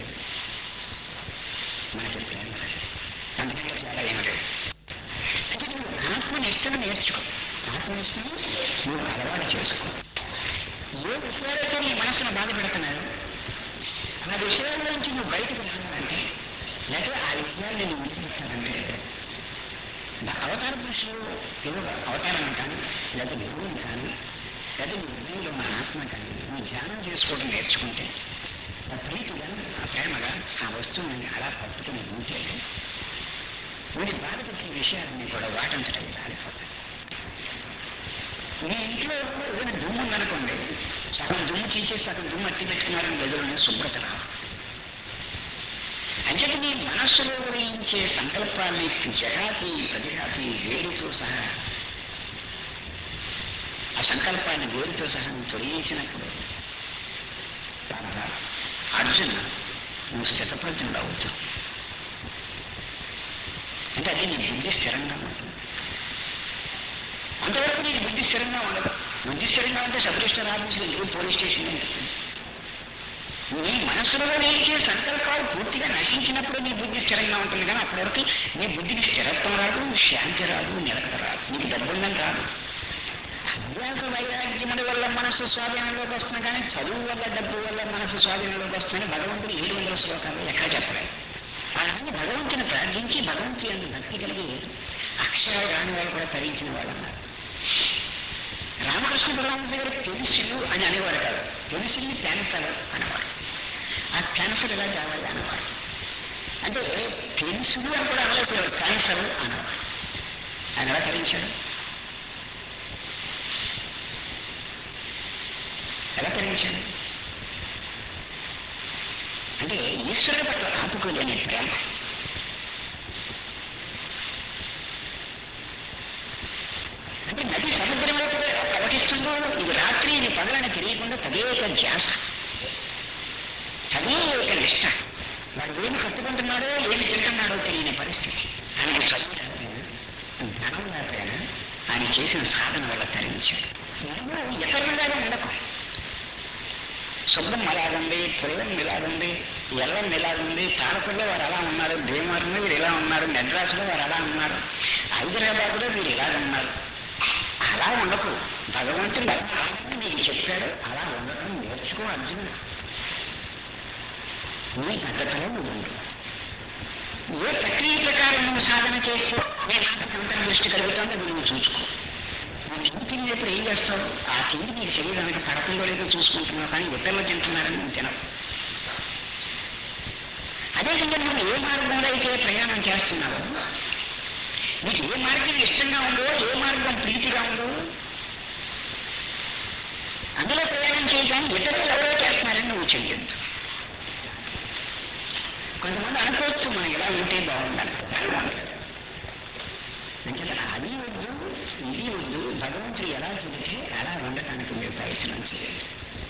మనకి ప్రేమ లేదు అందుకే తేడా ఏమి లేదు అంటే నువ్వు ఆత్మనిష్టను నేర్చుకో ఆత్మనిష్టను నువ్వు అలవాటు చేసుకో ఏ విషయాలైతే నీ మనసును బాధ పెడుతున్నాయో ఆ విషయాల నుంచి నువ్వు బయటకు రావాలంటే లేకపోతే ఆ విషయాన్ని నువ్వు విడిచిపెట్టాలంటే అవతార పురుషులు ఏదో అవతారం కానీ లేదా గురువుని కానీ లేదా నీ హృదయంలో ఉన్న ఆత్మ కానీ నువ్వు ధ్యానం చేసుకోవడం నేర్చుకుంటే ఆ ప్రీతిగా ఆ ప్రేమగా ఆ వస్తువుని అలా పట్టుకుని ఉంటే వీడి బాధపెట్టిన విషయాలన్నీ కూడా వాటంతటవి రాలిపోతాయి మీ ఇంట్లో ఏదైనా దుమ్ము ఉందనుకోండి సగం దుమ్ము తీసేసి సగం దుమ్ము అట్టి పెట్టుకున్నారని గదిలోనే శుభ్రత రాదు అంటే నీ మనస్సులో ఉదయించే సంకల్పాన్ని జగాతి ప్రతిఘాతి వేడితో సహా ఆ సంకల్పాన్ని వేడితో సహా నువ్వు తొలగించినప్పుడు పార్థ అర్జున నువ్వు స్థితప్రజ్ఞుడు అవుతావు అంటే అది నీ బుద్ధి స్థిరంగా ఉంటుంది అంతవరకు నీకు బుద్ధి స్థిరంగా ఉండదు బుద్ధి స్థిరంగా ఉంటే సబ్ రిజిస్టర్ ఆఫీసులో ఎందుకు పోలీస్ స్టేషన్ ఉంటుంది నీ మనసులో లేచే సంకల్పాలు పూర్తిగా నశించినప్పుడు నీ బుద్ధి స్థిరంగా ఉంటుంది కానీ అప్పటి వరకు నీ బుద్ధికి స్థిరత్వం రాదు శాంతి రాదు నిలకడ రాదు నీకు డబ్బుందని రాదు అభ్యాస వైరాగ్యముల వల్ల మనస్సు స్వాధీనంలోకి వస్తుంది కానీ చదువు వల్ల డబ్బు వల్ల మనస్సు స్వాధీనంలోకి వస్తుందని భగవంతుడు ఏడు వందల శ్లోకాలు ఎక్కడ చెప్పలేదు అలాగే భగవంతుని ప్రార్థించి భగవంతుని అందు భక్తి కలిగి అక్షరాలు రాని వాళ్ళు కూడా తరించిన వాళ్ళు అన్నారు రామకృష్ణ పరమహంస గారు పెన్సిల్ అని అనేవారు కాదు పెన్సిల్ క్యాన్సర్ అనేవారు ఆ క్యాన్సర్ ఎలా కావాలి అనేవారు అంటే పెన్సిల్ అని కూడా అనలేకపోయారు క్యాన్సర్ అనేవారు ఆయన ఎలా తరించాడు ఎలా తరించాడు అంటే ఈశ్వరుడు పట్ల ఆపుకోలేని ప్రేమ అంటే నది సముద్రంలో కూడా ప్రవహిస్తుందో ఇది రాత్రి ఇది పగలని తెలియకుండా తదేక ధ్యాస తదేక నిష్ట వాడు ఏమి కట్టుకుంటున్నాడో ఏమి తింటున్నాడో తెలియని పరిస్థితి ఆయన చదువు లేకపోయినా ధనం లేకపోయినా ఆయన చేసిన సాధన వల్ల తరించాడు నువ్వు ఇతరులుగానే ఉండకు శుభ్రం అలాగుంది పుల్లం ఇలాగుంది ఎల్లం ఇలాగుంది తాడపల్లిలో వారు అలా ఉన్నారు భీమవరంలో వీరు ఇలా ఉన్నారు మెడ్రాసులో వారు అలా ఉన్నారు హైదరాబాద్లో వీరు ఇలా ఉన్నారు అలా ఉండకు భగవంతుడు ఎలా ఆడని నీకు చెప్పాడు అలా ఉండటం నేర్చుకో అర్జున నీ పద్ధతిలో నువ్వు ఉండు ఏ ప్రక్రియ ప్రకారం నువ్వు సాధన చేస్తే నీ మనసుకు అంతర్దృష్టి కలుగుతుందో అది నువ్వు చూసుకో నువ్వు తిండి తినేప్పుడు ఏం చేస్తావు ఆ తిండి నీకు శరీరానికి పడకుండా లేదో చూసుకుంటున్నావు కానీ ఇతరులు తింటున్నారని నువ్వు తినవు అదేవిధంగా నువ్వు ఏ మార్గంలో అయితే ప్రయాణం చేస్తున్నావో నీకు ఏ మార్గం ఇష్టంగా ఉందో ఏ మార్గం ప్రీతిగా ఉందో అందులో ప్రయాణం చేయగానే ఇతరులు ఎవరో చేస్తున్నారని నువ్వు చెయ్యొద్దు కొంతమంది అనుకోవచ్చు మనం ఇలా ఉంటే బాగుందని అంటే అది వద్దు ఇది వద్దు భగవంతుడు ఎలా చెబితే అలా ఉండటానికి మీరు ప్రయత్నం చేయండి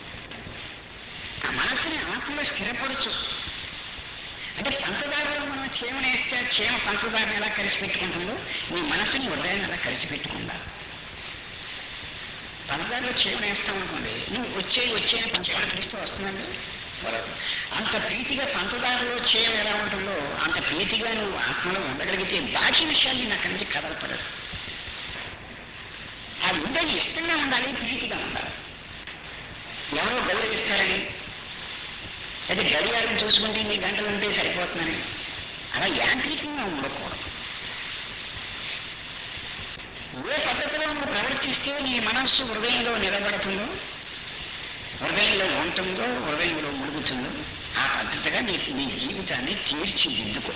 ఆ మనసుని ఆత్మలో స్థిరపరచు అంటే పంచదారలో మనం క్షేమం వేస్తే క్షేమ పంచదారని ఎలా కలిసి పెట్టుకుంటుందో నీ మనసుని హృదయాన్ని ఎలా కలిసి పెట్టుకుందా పంచదారలో క్షేమం వేస్తాం అనుకోండి నువ్వు వచ్చే వచ్చే పంచదార పిలిస్తే వస్తుందండి వరదు అంత ప్రీతిగా పంచదారలో క్షేమం ఎలా ఉంటుందో అంత ప్రీతిగా నువ్వు ఆత్మలో ఉండగలిగితే బాకీ విషయాలు నేను అక్కడి నుంచి కదలపడదు అది ఉండేది ఇష్టంగా ఉండాలి ప్రీతిగా ఉండాలి ఎవరో గౌరవిస్తారని అయితే గడియారం చూసుకుంటే ఇన్ని గంటలు ఉంటే సరిపోతుందని అలా యాంత్రికంగా ఉండకూడదు ఏ పద్ధతిలో నువ్వు ప్రవర్తిస్తే నీ మనస్సు హృదయంలో నిలబడుతుందో హృదయంలో ఉంటుందో హృదయంలో ముడుగుతుందో ఆ పద్ధతిగా నీ నీ జీవితాన్ని తీర్చిదిద్దుకో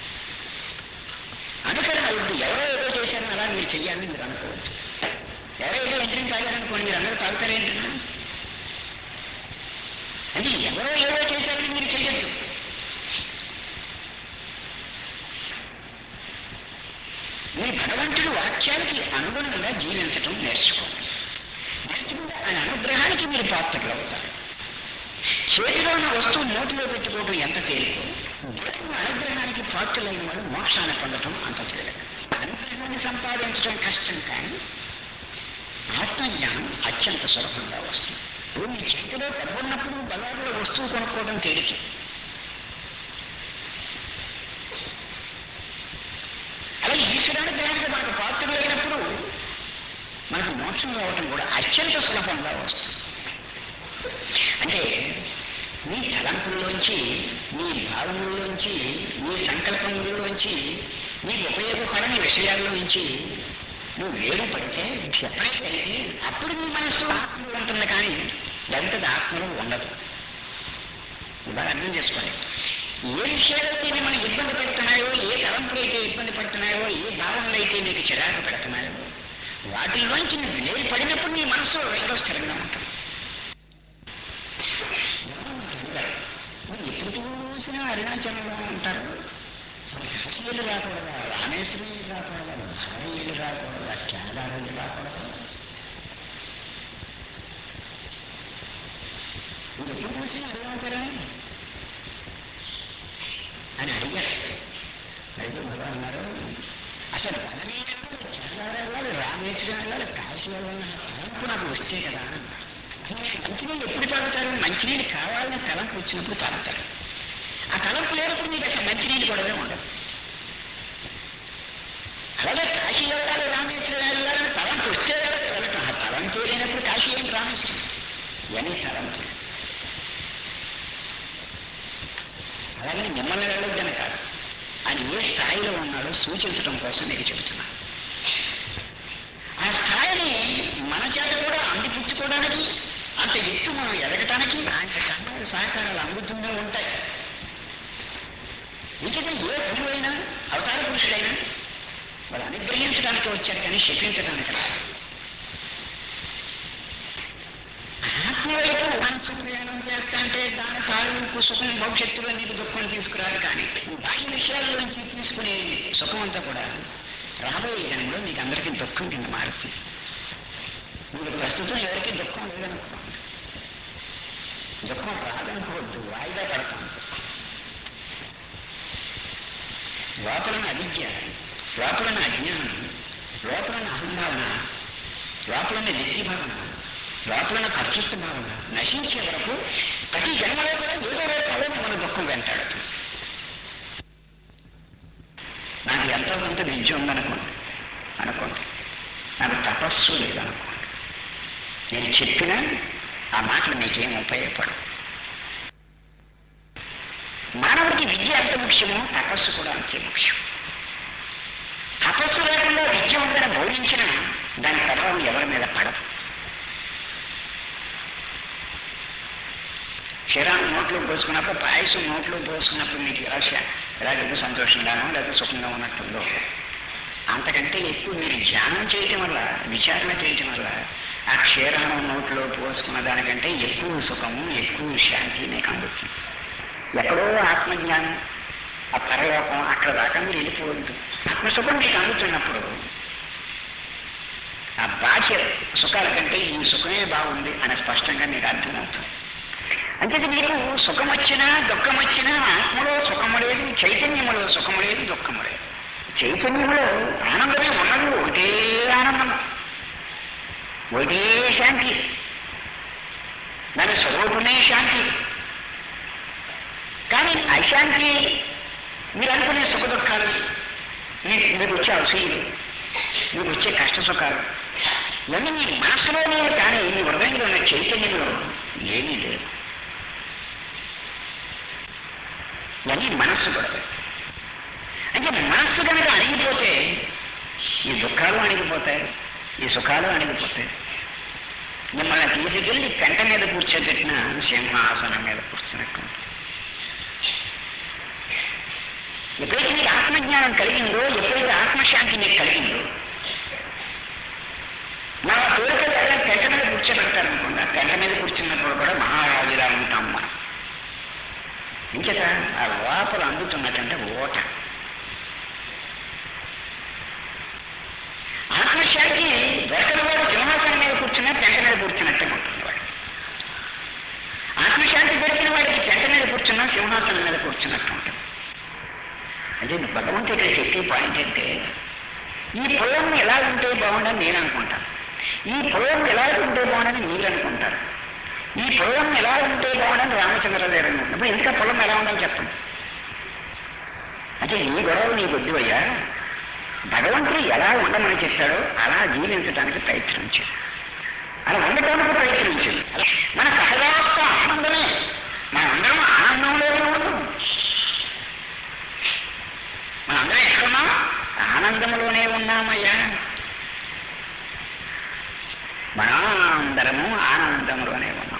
అనుకరణ వద్దు ఎవరో ఏదో చేశారని అలా మీరు చెయ్యాలని మీరు అనుకోవచ్చు ఎవరో ఏదో ఎంట్రీని తాగారనుకోండి మీరు అందరూ తాగుతారేంటన్నా అంటే ఎవరో ఏదో చేశారని మీరు చెయ్యొద్దు మీ భగవంతుడి వాక్యాలకి అనుగుణంగా జీవించటం నేర్చుకోండి నేర్చుకుంటే ఆయన అనుగ్రహానికి మీరు పాత్రలు అవుతారు చేతిలో ఉన్న వస్తువు నోటిలో పెట్టుకోవడం ఎంత తేలికో దేవుని అనుగ్రహానికి పాత్రలైన వాడు మోక్షాన్ని పొందటం అంత తేలిక అనుగ్రహాన్ని సంపాదించడం కష్టం కానీ ఆత్మజ్ఞానం అత్యంత సులభంగా వస్తుంది ఇప్పుడు మీ చేతిలో డబ్బున్నప్పుడు బజార్లో వస్తువు కొనుక్కోవడం తేలిక అలాగే ఈశ్వరానుగ్రహానికి మనకు పాత్రలు అయినప్పుడు మనకు మోక్షం రావటం కూడా అత్యంత సులభంగా వస్తుంది అంటే మీ తలంపుల్లోంచి మీ భావముల్లోంచి మీ సంకల్పముల్లోంచి మీకు ఉపయోగపడని విషయాల్లోంచి నువ్వు వేరు పడితే సెపరేట్ అయితే అప్పుడు మీ మనస్సు ఆత్మలో ఉంటుంది కానీ లేకపోతే ఆత్మలో ఉండదు బాగా అర్థం చేసుకోండి ఏ విషయాలైతే మిమ్మల్ని ఇబ్బంది పెడుతున్నాయో ఏ తలంపులు అయితే ఇబ్బంది పడుతున్నాయో ఏ భావనలు అయితే మీకు చిరాకు పెడుతున్నాయో వాటిల్లోంచి నువ్వు వేరు పడినప్పుడు నీ మనస్సు ఎంతో స్థిరంగా ఉంటుంది మీరు ఎప్పుడు చూసినా అరుణాచలంలో ఉంటారు కాశీలు రాకూడదా రామేశ్వరులు రాకూడదా భారవీయులు రాకూడదా కేదారులు రాకూడదా మీరు ఎప్పుడు చూసినా అరుణాచలమే అని అడిగారు అయితే భగవాన్ అన్నారు అసలు బలనీయులు కేదారు వెళ్ళాలి రామేశ్వరం వెళ్ళాలి కాశీ వెళ్ళాలి తలంపు నాకు వస్తే కదా అన్నారు. అసలు మీకు మంచినీళ్ళు ఎప్పుడు తాగుతారు మంచినీళ్ళు కావాలని తలంపు వచ్చినప్పుడు తాగుతారు ఆ తలంపు లేనప్పుడు మీకు అసలు మంచినీళ్ళు కూడా ఉండదు అలాగే కాశీ వెళ్ళాలి రామేశ్వరం వెళ్ళాలని తలంపు వస్తే కదా వెళ్ళటం ఆ తలంపు లేనప్పుడు కాశీ ఏంటి రామేశ్వరం ఇవన్నీ తలంపులు అలాగే మిమ్మల్ని వెళ్ళొద్దని కాదు ఆయన ఏ స్థాయిలో ఉన్నాడో సూచించడం కోసం మీకు చెబుతున్నాను ఆ స్థాయిని మన చేత కూడా అందిపుచ్చుకోవడానికి అంత ఎత్తు మనం ఎదగటానికి ఆయన సహాయ సహకారాలు అందుతూనే ఉంటాయి నిజంగా ఏ గురువైనా అవతార పురుషుడైనా వాళ్ళు అనుగ్రహించడానికి వచ్చారు కానీ శపించడానికి రాదు ఆత్మ వైపు మనసు ప్రయాణం చేస్తా అంటే దాని తాలూకు సుఖం భవిష్యత్తులో నీకు దుఃఖం తీసుకురాదు కానీ బాహ్య విషయాల నుంచి తీసుకునే సుఖం అంతా కూడా రాబోయే జన్మలో మీకు అందరికీ దుఃఖం కింద మారుతుంది మీకు ప్రస్తుతం ఎవరికి దుఃఖం లేదనుకోండి దుఃఖం రాదనుకోవద్దు వాయిదా పడతాం లోపలన అవిద్య లోపలన అజ్ఞానం లోపలన అహంభావన లోపలన వ్యక్తి భావన లోపలన కర్తృత్వ భావన నశించే వరకు ప్రతి జన్మలో కూడా ఏదో రూపంలో మన దుఃఖం వెంటాడుతుంది నాకు ఎంతో కొంత విద్య ఉందనుకోండి అనుకోండి నాకు తపస్సు లేదనుకోండి నేను చెప్పినా ఆ మాటలు మీకేం ఉపయోగపడవు మానవుడికి విద్య ఎంత ముఖ్యమో తపస్సు కూడా అంతే ముఖ్యం తపస్సు లేకుండా విద్య ఉందని బోధించిన దాని ప్రభావం ఎవరి మీద పడదు క్షీరాన్ని నోట్లో పోసుకున్నప్పుడు పాయసం నోట్లో పోసుకున్నప్పుడు మీకు ఎలా శా- ఎలా ఎందుకు సంతోషంగానో లేదా సుఖంగా ఉన్నట్టుందో అంతకంటే ఎక్కువ మీరు ధ్యానం చేయటం వల్ల విచారణ చేయటం వల్ల ఆ క్షీరాన్ని నోట్లో పోసుకున్న దానికంటే ఎక్కువ సుఖము ఎక్కువ శాంతి మీకు అందుతుంది ఎక్కడో ఆత్మజ్ఞానం ఆ పరలోకం అక్కడ దాకా మీరు వెళ్ళిపోవద్దు ఆత్మసుఖం మీకు అందుతున్నప్పుడు ఆ బాహ్య సుఖాల కంటే ఈ సుఖమే బాగుంది అని స్పష్టంగా మీకు అర్థమవుతుంది అంటే మీకు సుఖం వచ్చినా దుఃఖం వచ్చినా ఆత్మలో సుఖము లేదు చైతన్యములో సుఖము లేదు దుఃఖము లేదు చైతన్యములో ఆనందమే ఉన్నది ఒకటే ఆనందం ఒకటే శాంతి దాని స్వరూపమే శాంతి కానీ అశాంతి మీరు అనుకునే సుఖ దుఃఖాలు మీకు మీకు వచ్చే అసూయలు మీకు వచ్చే కష్ట సుఖాలు ఇవన్నీ మీ మనసులోనే కానీ మీ హృదయంలో ఉన్న చైతన్యంలో ఏమీ లేదు ఇవన్నీ మనస్సు కూడా అంటే మనస్సు కనుక అణిగిపోతే ఈ దుఃఖాలు అణిగిపోతాయి ఈ సుఖాలు అణిగిపోతాయి మిమ్మల్ని తీసుకెళ్ళి పెంట మీద కూర్చోబెట్టిన సింహాసనం మీద కూర్చున్నట్టు ఉంటుంది. ఎప్పుడైతే మీకు ఆత్మజ్ఞానం కలిగిందో ఎప్పుడైతే ఆత్మశాంతి మీకు కలిగిందో నా కోరిక లేదా పెంట మీద కూర్చోబెడతారనుకోండి ఆ పెంట మీద కూర్చున్నప్పుడు కూడా మహారాజులా ఉంటాం మనం ఇంకేత ఆ లోపల అందుతున్నట్టంటే ఓట ఆత్మశాంతి దొరకని వాడు సింహాసనం మీద కూర్చున్నా పెంట మీద కూర్చున్నట్టే ఉంటుంది వాడు ఆత్మశాంతి దొరికిన వాడికి పెంట మీద కూర్చున్నా సింహాసనం మీద కూర్చున్నట్టు ఉంటుంది అంటే భగవంతుడి ఇక్కడ చెప్పే పాయింట్ అంటే ఈ పొలం ఎలా ఉంటే బాగుండని నేను అనుకుంటాను ఈ పొలం ఎలా ఉంటే బాగుండని మీరు అనుకుంటారు ఈ పొలం ఎలా ఉంటే బాగుండని రామచంద్ర గారు అనుకుంటారు మరి ఇంకా పొలం ఎలా ఉందని చెప్పండి అంటే ఈ గొడవ నీ బుద్ధి అయ్యా భగవంతుడు ఎలా ఉండమని చెప్పాడో అలా జీవించడానికి ప్రయత్నించాడు అలా ఉండటానికి ప్రయత్నించాడు మన సహజావస్థ ఆనందమే మన అందరం ఆనందంలోనే ఉన్నాం మనందరం ఎక్కడున్నాం ఆనందంలోనే ఉన్నామయ్యా మనందరము ఆనందంలోనే ఉన్నాం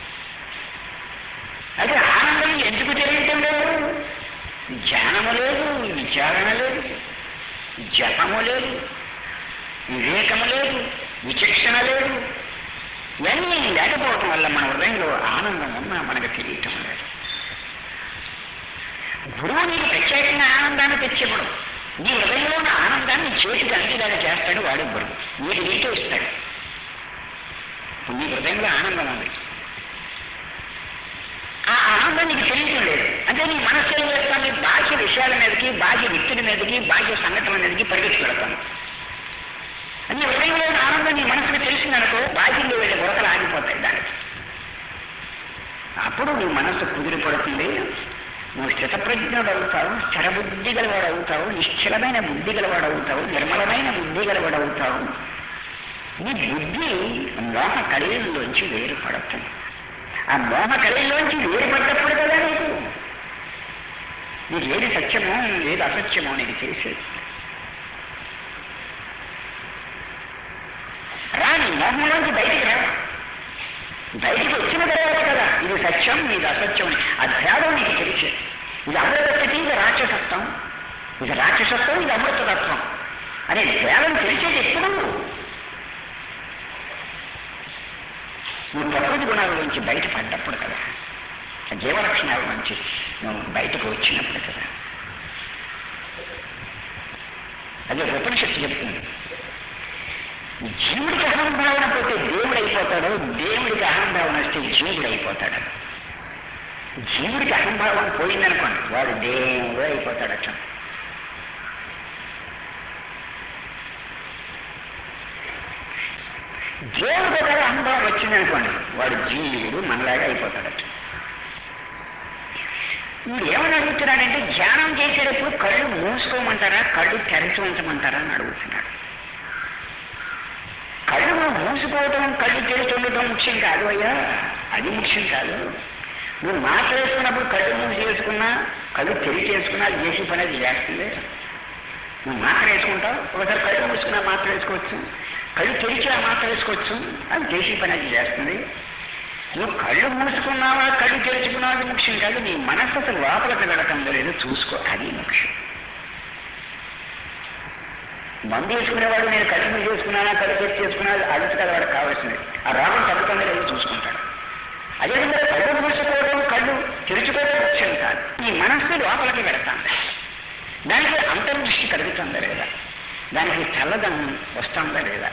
అయితే ఆనందం ఎందుకు తెలియటం లేదు ధ్యానము లేదు విచారణ లేదు జపము లేదు వివేకము లేదు విచక్షణ లేదు ఇవన్నీ లేకపోవటం వల్ల మన హృదయంలో ఆనందం ఉన్నా మనకు తెలియటం లేదు గురువు నీకు ప్రత్యేకంగా ఆనందాన్ని తెచ్చేప్పుడు నీ హృదయంలో ఉన్న ఆనందాన్ని చేతికి అందేలాగా చేస్తాడు వాడు గురువు నీకు నీతో ఇస్తాడు నీ హృదయంలో ఆనందం ఉంది ఆ ఆనందం నీకు తెలియటం లేదు అంటే నీ మనస్సు ఏం చేస్తాను బాహ్య విషయాల మీదకి బాహ్య వ్యక్తుల మీదకి బాహ్య సంఘటనల మీదకి పరిగెత్తి పెడతాను నీ హృదయంలో ఉన్న ఆనందం నీ మనసుకు తెలిసిందనుకో బాహ్యంలో వెళ్ళే బురకలు ఆగిపోతాయి దానికి అప్పుడు నీ మనస్సు కుదిరిపడుతుంది నువ్వు స్థితప్రజ్ఞుడు అవుతావు స్థిరబుద్ధి గలవాడు అవుతావు నిశ్చలమైన బుద్ధి గలవాడు అవుతావు నిర్మలమైన బుద్ధి గలవాడు అవుతావు నీ బుద్ధి మోహ కళలోంచి వేరుపడుతుంది ఆ మోహ కళలోంచి వేరుపడ్డప్పుడు కదా నీకు నీకు ఏది సత్యమో ఏది అసత్యమో నీకు తెలిసేది రా నీ మోహంలోంచి బయటికి రా బయటికి వచ్చిన తర్వాత కదా ఇది సత్యం ఇది అసత్యం అని. ఆ భేదం నీకు తెలిసే ఇది అమృతత్వం ఇది రాక్షసత్వం ఇది రాక్షసత్వం ఇది అమృతతత్వం అనే భేదం తెలిసేది ఎప్పుడు నువ్వు ప్రకృతి గుణాల నుంచి బయటపడ్డప్పుడు కదా ఆ జీవలక్షణాల నుంచి నువ్వు బయటకు వచ్చినప్పుడు కదా అదే ఉపనిషత్తు చెప్తుంది జీవుడికి అహంభావన పోతే దేవుడు అయిపోతాడు దేవుడికి అహంభావన వస్తే జీవుడు అయిపోతాడు జీవుడికి అహంభావం పోయిందనుకోండి వాడు దేవుడు అయిపోతాడు అట్లా దేవుడు దగ్గర అహంభావం వచ్చిందనుకోండి వాడు జీవుడు మనలాగా అయిపోతాడు అట్లా వీడు ఏమని అడుగుతున్నాడంటే ధ్యానం చేసేటప్పుడు కళ్ళు మూసుకోమంటారా కళ్ళు తెరచి ఉంచమంటారా అని అడుగుతున్నాడు కళ్ళు మూసుకోవటం కళ్ళు తెరిచి ఉండటం ముఖ్యం కాదు అయ్యా అది ముఖ్యం కాదు నువ్వు మాత్ర వేసుకున్నప్పుడు కళ్ళు మూసి వేసుకున్నా కళ్ళు తెరిచి వేసుకున్నా అది చేసి పని అది చేస్తుంది నువ్వు మాత్ర వేసుకుంటావు ఒకసారి కళ్ళు మూసుకున్నా మాత్ర వేసుకోవచ్చు కళ్ళు తెరిచి ఆ మాత్ర వేసుకోవచ్చు అది చేసి పని అది చేస్తుంది నువ్వు కళ్ళు మూసుకున్నావా కళ్ళు తెరుచుకున్నావా అది ముఖ్యం కాదు నీ మనస్సు అసలు లోపలికి వెళుతుందో లేదో చూసుకో అది ముఖ్యం మందు వేసుకునేవాడు నేను కళ్ళు మూసి చేసుకున్నానా కళ్ళు తెరిచి చేసుకున్నా అది కదా వాడికి కావాల్సింది ఆ రోగం తగ్గుతుందో లేదో చూసుకుంటాడు అదేవిధంగా కళ్ళు మూసుకోవడం కళ్ళు తెరుచుకోవడం ముఖ్యం కాదు ఈ మనస్సు లోపలికి వెళతాంది దానికి అంతర్దృష్టి కలుగుతుందా లేదా దానికి చల్లదనం వస్తుందా లేదా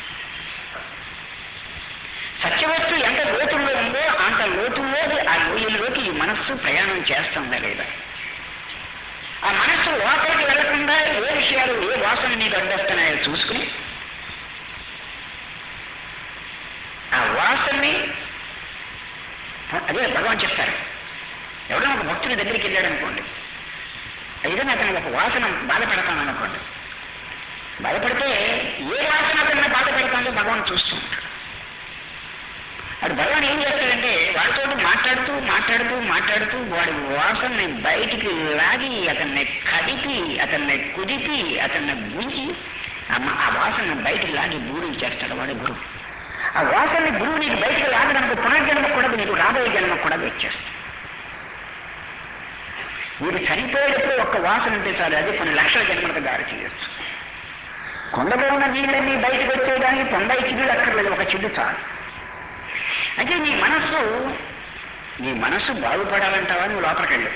సత్యవస్తు ఎంత లోతుల్లో ఉందో అంత లోతుల్లో ఆ లోయల్లోకి ఈ మనస్సు ప్రయాణం చేస్తుందా లేదా ఆ మనస్సు లోపలికి వెళ్లకుండా ఏ విషయాలు ఏ వాసన నీకు అడ్డొస్తున్నాయో చూసుకుని ఆ వాసనని అదే భగవాన్ చెప్తారు ఎవడో ఒక భక్తుడి దగ్గరికి వెళ్ళాడు అనుకోండి ఏదైనా అతను ఒక వాసన బాధపడతాను అనుకోండి బాధపడితే ఏ వాసన అతన్ని బాధపడతానో భగవాన్ చూస్తూ ఉంటాడు అది భగవాన్ ఏం చేస్తాడంటే వాడితో మాట్లాడుతూ మాట్లాడుతూ మాట్లాడుతూ వాడి వాసనని బయటికి లాగి అతన్ని కదిపి అతన్ని కుదిపి అతన్ని గుంజి ఆ మ- ఆ వాసన బయటికి లాగి గురువు చేస్తాడు వాడి గురువు ఆ వాసనని గురువు నీకు బయటికి లాగడానికి పునర్జన్మ కూడా నీకు రాబోయే జన్మ కూడా వచ్చేస్తుంది మీరు చనిపోయేటప్పుడు ఒక్క వాసన ఉంటే చాలు అది కొన్ని లక్షల జన్మలకు దారి చేయొచ్చు కొండలో ఉన్న నీళ్ళన్నీ బయటకు వచ్చేయడానికి తొంభై చిల్లులు అక్కర్లేదు ఒక చిల్లు చాలు అంటే నీ మనస్సు నీ మనస్సు బాగుపడాలంటావా నువ్వు లోపలికి వెళ్ళు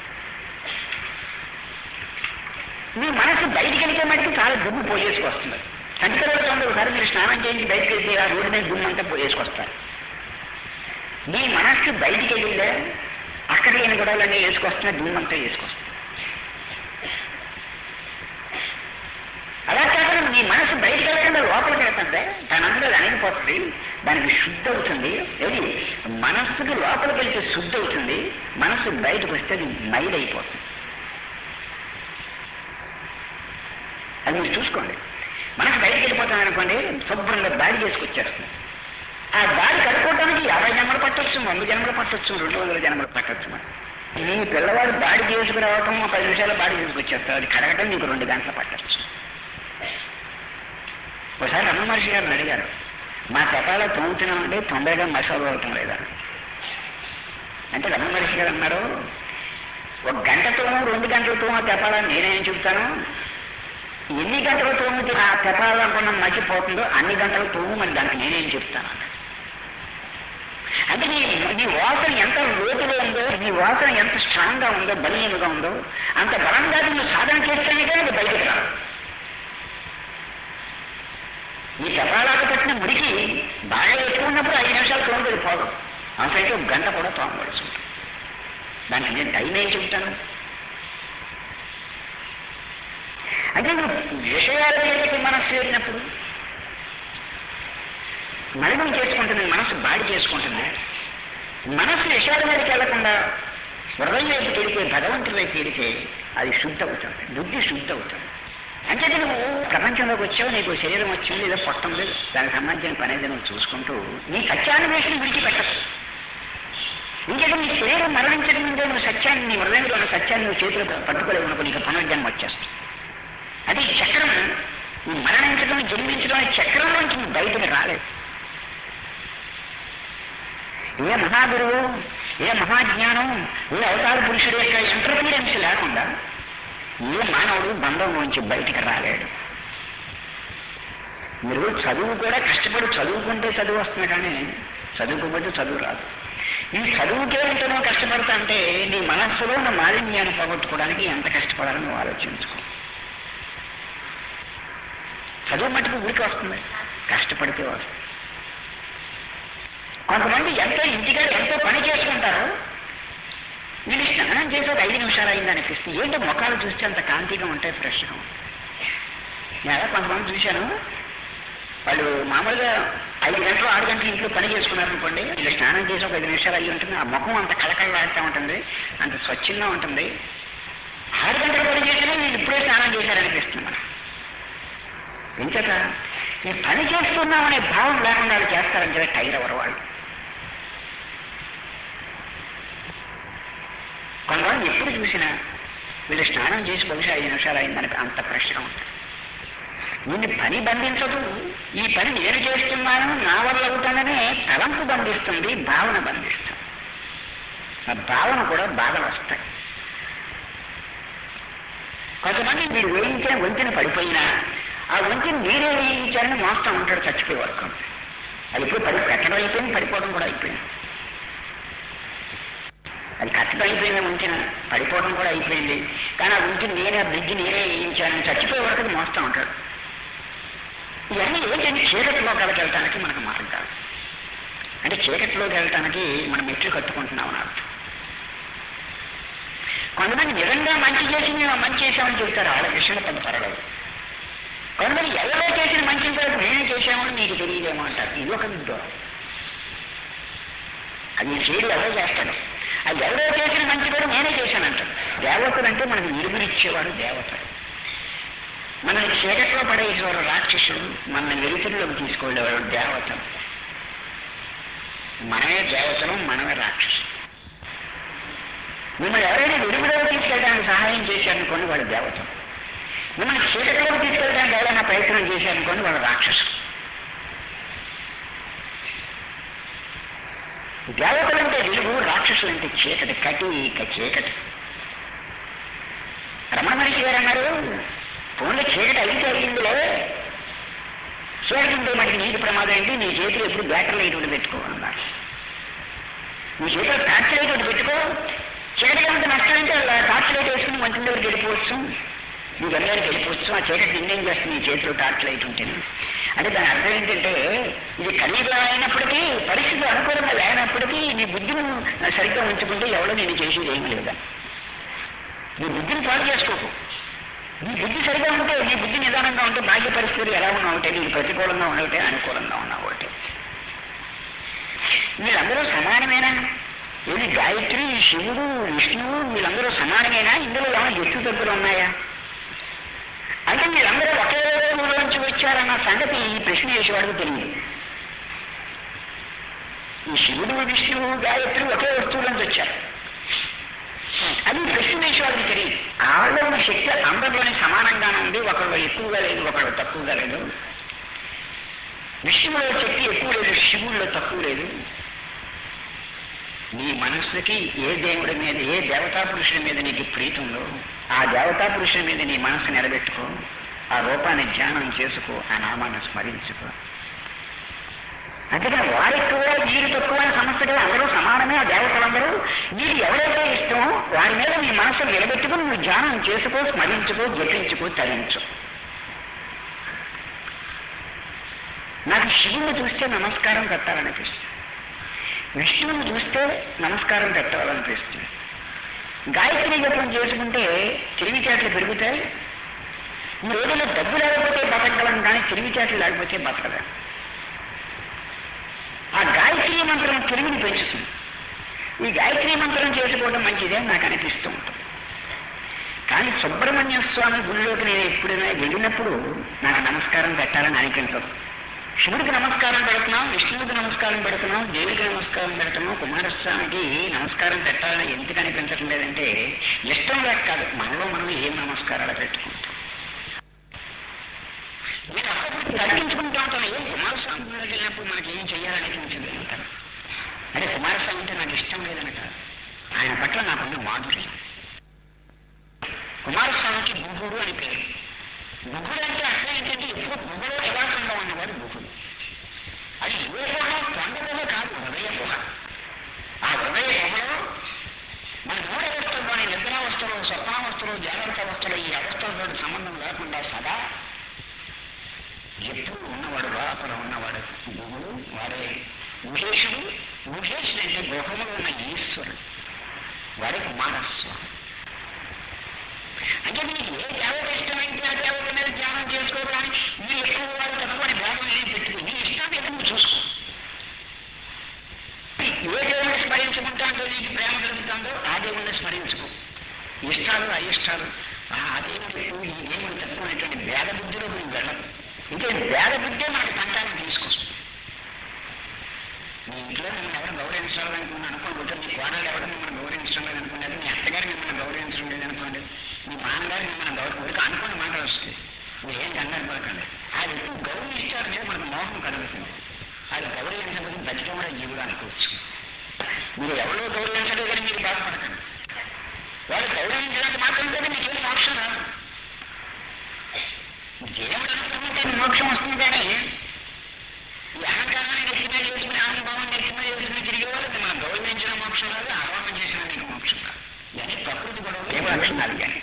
నీ మనస్సు బయటికి వెళ్తే మటుకు చాలా దుమ్ము పోయేసుకొస్తుంది కంటికలతో ఒకసారి మీరు స్నానం చేయించి బయటికి వెళ్తే ఆ రోడ్డు మీద దుమ్ము అంతా పోయేసుకొస్తారు నీ మనస్సు బయటికి వెళ్ళిందే అక్కడ లేని గొడవలన్నీ వేసుకొస్తున్నా దుమ్ము అంతా వేసుకొస్తుంది అలా కాకుండా నీ మనసు బయటికి వెళ్ళకుండా లోపలికి వెళ్తుంటే దానంతా అది అణిగిపోతుంది దానికి శుద్ధి అవుతుంది ఏది మనస్సుకి లోపలికి వెళ్తే శుద్ధి అవుతుంది మనస్సు బయటకు వస్తే అది మైలైపోతుంది అది మీరు చూసుకోండి మనసు బయటికి వెళ్ళిపోతాం అనుకోండి శుభ్రంగా దాడి చేసుకొచ్చేస్తుంది ఆ దాడి కట్టుకోవడానికి యాభై జన్మలు పట్టొచ్చు వంద జన్మలు పట్టొచ్చు రెండు వందల జన్మలు పట్టొచ్చు మరి నీ పిల్లవాడు దాడి చేసుకురావటం ఒక పది నిమిషాలు దాడి చేసుకొచ్చేస్తాడు అది కడగటం నీకు రెండు గంటలు పట్టొచ్చు ఒకసారి రమణ మహర్షి గారిని అడిగారు మా తెపాల తోముతున్నామండి తొందరగా మసాలా అవటం లేదా అంటే రమణ మహర్షి గారు అన్నారు ఒక గంటతోనూ రెండు గంటలతోనూ తెపాల నేనేం చెప్తాను ఎన్ని గంటల తోమితే ఆ తెపాలనుకున్న మర్చిపోతుందో అన్ని గంటల తోము మరి దానికి నేనేం చెప్తాను అన్నాడు. అంటే నీ నీ వాసన ఎంత లోతులో ఉందో నీ వాసన ఎంత స్ట్రాంగ్ గా ఉందో బలీయంగా ఉందో అంత బలంగా నువ్వు సాధన చేస్తేనే కానీ అది బయటకు రాదు ఈ తెపాలాకు పట్టిన మురికి బాగా ఎక్కువ ఉన్నప్పుడు ఐదు నిమిషాలు తోముతుంది పోదు అవసరమైతే ఒక గంట కూడా తోమవలసి ఉంటుంది దానికి నేను టైం ఏం చెప్తాను అంటే నువ్వు విషయాల మీదకి మనస్సు వెళ్ళినప్పుడు మలినం చేసుకుంటుంది మనస్సు బాడి చేసుకుంటుంది మనస్సు విషయాల మీదకి వెళ్లకుండా హృదయం వైపు పెడితే భగవంతుడి వైపు పెడితే అది శుద్ధి అవుతుంది బుద్ధి శుద్ధి అవుతుంది అంటే నువ్వు ప్రపంచంలోకి వచ్చావు నీకు శరీరం వచ్చింది ఏదో పొట్టం లేదు దానికి సంబంధించిన పని అయితే నువ్వు చూసుకుంటూ నీ సత్యాన్వేషణ విడిచిపెట్టదు ఇంకేదో నీ శరీరం మరణించడం ముందే నువ్వు సత్యాన్ని నీ హృదయంలో ఉన్న సత్యాన్ని నువ్వు చేతిలో పట్టుకోలేవు అనుకో నీకు పునర్జన్మ వచ్చేస్తుంది అది ఈ చక్రం ఈ మరణించడం జన్మించడం అనే చక్రంలోంచి నువ్వు బయటకు రాలేదు ఏ మహాగురువు ఏ మహాజ్ఞానం ఏ అవతార పురుషుడు యొక్క ఇంటర్ఫీరెన్స్ లేకుండా ఏ మానవుడు బంధంలోంచి బయటికి రాలేడు మీరు చదువు కూడా కష్టపడి చదువుకుంటే చదువు వస్తుంది కానీ చదువుకోకపోతే చదువు రాదు ఈ చదువుకే ఎంతనో కష్టపడతా అంటే నీ మనస్సులో ఉన్న మాలిన్యాన్ని పోగొట్టుకోవడానికి ఎంత కష్టపడాలని నువ్వు ఆలోచించుకో చదువు మటుకు ఊరికి వస్తుంది కష్టపడితే వస్తుంది కొంతమంది ఎంతో ఇంటికాడ ఎంతో పని చేసుకుంటారు వీళ్ళు స్నానం చేసి ఒక ఐదు నిమిషాలు అయింది అనిపిస్తుంది ఏంటో ముఖాలు చూస్తే అంత కాంతిగా ఉంటాయి ఫ్రెష్గా ఉంటాయి నేను అలా కొంతమంది చూశాను వాళ్ళు మామూలుగా ఐదు గంటలు ఆరు గంటలు ఇంట్లో పని చేసుకున్నారు అనుకోండి వీళ్ళు స్నానం చేసి ఒక ఐదు నిమిషాలు అయ్యి ఉంటుంది ఆ ముఖం అంత కళకళలాడుతూ ఉంటుంది అంత స్వచ్ఛంగా ఉంటుంది ఆరు గంటలు పని చేసినా వీళ్ళు ఇప్పుడే స్నానం చేశారనిపిస్తుంది మనం ఎంచేత ఈ పని చేస్తున్నామనే భావం లేకుండా వాళ్ళు చేస్తారని చెప్పి టైర్ ఎవరు వాళ్ళు కొంతమంది ఎప్పుడు చూసినా వీళ్ళు స్నానం చేసి బహుశా ఐదు నిమిషాలు అయిందనికి అంత ఫ్రెష్గా ఉంటుంది నిన్ను పని బంధించదు ఈ పని నేను చేస్తున్నాను నా వల్ల అవుతాననే తలంపు బంధిస్తుంది భావన బంధిస్తుంది ఆ భావన కూడా బాధలు వస్తాయి కొంతమంది వీడు వేయించిన వంతెన పడిపోయినా ఆ వంతెన నేనే వేయించానని మోస్తా ఉంటాడు చచ్చిపోయే వరకు అది ఇప్పుడు పడి కట్టడం అయిపోయింది పడిపోవడం కూడా అయిపోయింది అది కట్టడం అయిపోయింది వంతెన పడిపోవడం కూడా అయిపోయింది కానీ ఆ వంతెన నేనే ఆ బ్రిడ్జ్ నేనే వేయించానని చచ్చిపోయే వరకు అది మోస్తా ఉంటాడు ఇవన్నీ ఏంటంటే చీకటిలోకి వెళ్ళటానికి మనకు మార్గాలు అంటే చీకటిలోకి వెళ్ళటానికి మనం మెట్లు కట్టుకుంటున్నాం అని అర్థం కొంతమంది నిజంగా మంచి చేసి మేము మంచి చేశామని చెబుతారు వాళ్ళ విషయంలో పెద్ద పర్వాలేదు కొంతమంది ఎవరో చేసిన మంచి వరకు నేనే చేశామని నీకు తెలియదేమో అంటారు ఇది ఒక విద్రోహం అది ఈ చేయడు ఎవరో చేస్తాడు అది ఎవరో చేసిన మంచి కూడా నేనే చేశానంటాడు దేవతలు అంటే మనకు విరుగునిచ్చేవాడు దేవతలు మనల్ని చీకట్లో పడేసేవారు రాక్షసుడు మన వెలుతురులోకి తీసుకెళ్ళేవాడు దేవతలు మనమే దేవతలు మనమే రాక్షసులు మిమ్మల్ని ఎవరైనా వెలుగులోకి తీసుకెళ్ళడానికి సహాయం చేశారనుకోండి వాడు దేవతలు మిమ్మల్ని చీకటిలోకి తీసుకెళ్ళడానికి ఎవరైనా ప్రయత్నం చేశారనుకోండి వాడు రాక్షసుడు దేవతలంటే వెలుగు రాక్షసులంటే చీకటి కటి ఇక చీకటి రమణ మహర్షి గారు అన్నారు ఫోన్లో చీకటి అయితే అయ్యిందిలే చీకటి ఉంటే మనకి నీటి ప్రమాదం ఏంటి నీ చేతిలో ఎప్పుడు బ్యాటరీ లైట్ ఒకటి పెట్టుకోమన్నారు నీ చేతిలో టార్చ్ లైట్ ఒకటి పెట్టుకో చీకటిగా ఉంటే నష్టం అంటే అలా టార్చ్ లైట్ వేసుకుని మంచి దగ్గరికి వెళ్ళిపోవచ్చు నీ గమ్యానికి వెళ్ళిపోవచ్చు ఆ చీకటి నిన్నేం చేస్తుంది నీ చేతిలో టార్చ్ లైట్ ఉంటేనే అంటే దాని అర్థం ఏంటంటే ఇది ఖరీదుగా అయినప్పటికీ పరిస్థితులు అనుకూలంగా లేనప్పటికీ నీ బుద్ధిని సరిగ్గా ఉంచుకుంటే ఎవడో నేను చేసేది ఏమీ లేదా నీ బుద్ధిని పాడు చేసుకోకు నీ బుద్ధి సరిగా ఉంటే నీ బుద్ధి నిదానంగా ఉంటే బాహ్య పరిస్థితులు ఎలా ఉన్నా ఒకటే నీకు ప్రతికూలంగా ఉండవుటే అనుకూలంగా ఉన్నా ఒకటే వీళ్ళందరూ సమానమేనా ఏది గాయత్రి శివుడు విష్ణువు వీళ్ళందరూ సమానమేనా ఇందులో ఏమైనా ఎత్తు తగ్గులు ఉన్నాయా అంటే వీళ్ళందరూ ఒకే ఊళ్ళోంచి వచ్చారన్న సంగతి ఈ ప్రశ్న వేసేవాడికి తెలియదు ఈ శివుడు విష్ణువు గాయత్రి ఒకే వస్తువులోంచి వచ్చారు అది ప్రశ్న వేసేవాడికి తెలియదు ఆళ్ళలో ఉన్న శక్తి అందరిలోనే సమానంగానే ఉంది ఒకళ్ళు ఎక్కువగా లేదు ఒకళ్ళు తక్కువగా లేదు విష్ణువులో శక్తి ఎక్కువ లేదు శివుల్లో తక్కువ లేదు నీ మనస్సుకి ఏ దేవుడి మీద ఏ దేవతా పురుషుడి మీద నీకు ప్రీతి ఉందో ఆ దేవతా పురుషుడి మీద నీ మనస్సు నిలబెట్టుకో ఆ రూపాన్ని ధ్యానం చేసుకో ఆ నామాన్ని స్మరించుకో అంతేకాని వారు ఎక్కువ వీరు తక్కువ అనే సమస్య కదా అందరూ సమానమే ఆ దేవతలందరూ వీరు ఎవరైతే ఇష్టమో వారి మీద నీ మనసు నిలబెట్టుకుని నువ్వు ధ్యానం చేసుకో స్మరించుకో జపించుకో తరించు నాకు శివుని చూస్తే నమస్కారం పెట్టాలనిపిస్తుంది విష్ణువుని చూస్తే నమస్కారం పెట్టాలనిపిస్తుంది గాయత్రి జపం చేసుకుంటే తెలివితేటలు పెరుగుతాయి ఈ రోజుల్లో డబ్బు లేకపోతే బతకగలం కానీ తెలివితేటలు లేకపోతే బతకలేం ఆ గాయత్రి మంత్రం తెలివిని పెంచుతుంది ఈ గాయత్రి మంత్రం చేసుకోవడం మంచిదే నాకు అనిపిస్తూ ఉంటుంది కానీ సుబ్రహ్మణ్య స్వామి గుడిలోకి నేను ఎప్పుడైనా వెళ్ళినప్పుడు నాకు నమస్కారం పెట్టాలని అనిపించదు శివుడికి నమస్కారం పెడుతున్నాం విష్ణువుకి నమస్కారం పెడుతున్నాం దేవికి నమస్కారం పెడుతున్నాం కుమారస్వామికి నమస్కారం పెట్టాలని ఎందుకు అనిపించడం లేదంటే ఇష్టం లేక కాదు మనలో మనం ఏం నమస్కారాలు పెట్టుకుంటాం నేను అప్పుడప్పుడు తగ్గించుకుంటూ ఉంటాను ఏం కుమారస్వామి గుడికి వెళ్ళినప్పుడు మనకి ఏం చేయాలనిపించింది అంటాను అదే కుమారస్వామి అంటే నాకు ఇష్టం లేదని కాదు ఆయన పట్ల నాకున్న మాధుర్యం కుమారస్వామికి గుహుడు అని పేరు గుహుడు అంటే అర్థం ఏంటంటే ఎప్పుడు గుహలో నివాసంలో ఉన్నవాడు గుహుడు అది ఏ గుహ కొండ గుహ కాదు హృదయ గుహ ఆ హృదయ గుహలో మన మూడు అవస్థల్లోని నిద్రావస్థలో స్వప్నావస్థలో జాగ్రత్త అవస్థలో ఈ అవస్థలతో సంబంధం లేకుండా సదా ఎప్పుడు ఉన్నవాడు లోపల ఉన్నవాడు గుహుడు వాడే గుహేశుడు గుహేశుడు అంటే గుహములో ఉన్న ఈశ్వరుడు వాడే కుమారస్వామి అంటే మీకు ఏ దేవత ఇష్టమైతే ఆ దేవత మీద ధ్యానం చేసుకోరు కానీ మీరు ఎక్కువ వారు తక్కువ అని భేదం ఏం పెట్టుకుని నీ ఇష్టాన్ని ఏదో నువ్వు చూసుకో ఏ దేవుడిని స్మరించుకుంటాందో నీకు ప్రేమ కలుగుతుందో ఆ దేవుడిని స్మరించుకో ఇష్టాలు అయిష్టాలు ఆ దేవుడు ఎక్కువ ఈ దేవుడు తక్కువ అనేటువంటి భేద బుద్ధిలో నువ్వు వెళ్ళదు ఇంకే భేద బుద్ధే మనకి పంటాన్ని తీసుకొస్తుంది మీ ఇంట్లో మిమ్మల్ని ఎవరు గౌరవించడం అనుకున్నాను అనుకోండి మీ కోడలు ఎవరు మిమ్మల్ని గౌరవించడం లేదు అనుకున్నారు మీ అత్తగారు మిమ్మల్ని గౌరవించడం లేదు అనుకోండి మీ నాన్నగారు మిమ్మల్ని గౌరవ అనుకోండి మాటలు వస్తాయి మీరు ఏం కంగారు పడకండి అది ఎక్కువ గౌరవిస్తారు మీద మనకు మోహం కలుగుతుంది అది గౌరవించకపోతే బతికే కూడా జీవుడు అనుకోవచ్చు మీరు ఎవరో గౌరవించలేదు కానీ మీరు బాధపడకండి వాళ్ళు గౌరవించడానికి మాత్రం కదా మీకేం మోక్షం రాదు దేవుడు అనుకుంటే మోక్షం వస్తుంది కానీ ఈ అహంకారాన్ని నెత్తి మీద వేసుకుని ఆనందభావం నెత్తి మీద వేసుకుని తిరిగే వాళ్ళకి మనం గౌరవించిన మోక్షం రాదు ఆరోపణ చేసిన నీకు మోక్షం రాదు ఇవన్నీ ప్రకృతి గొడవలు ఏ లక్షణాలు కానీ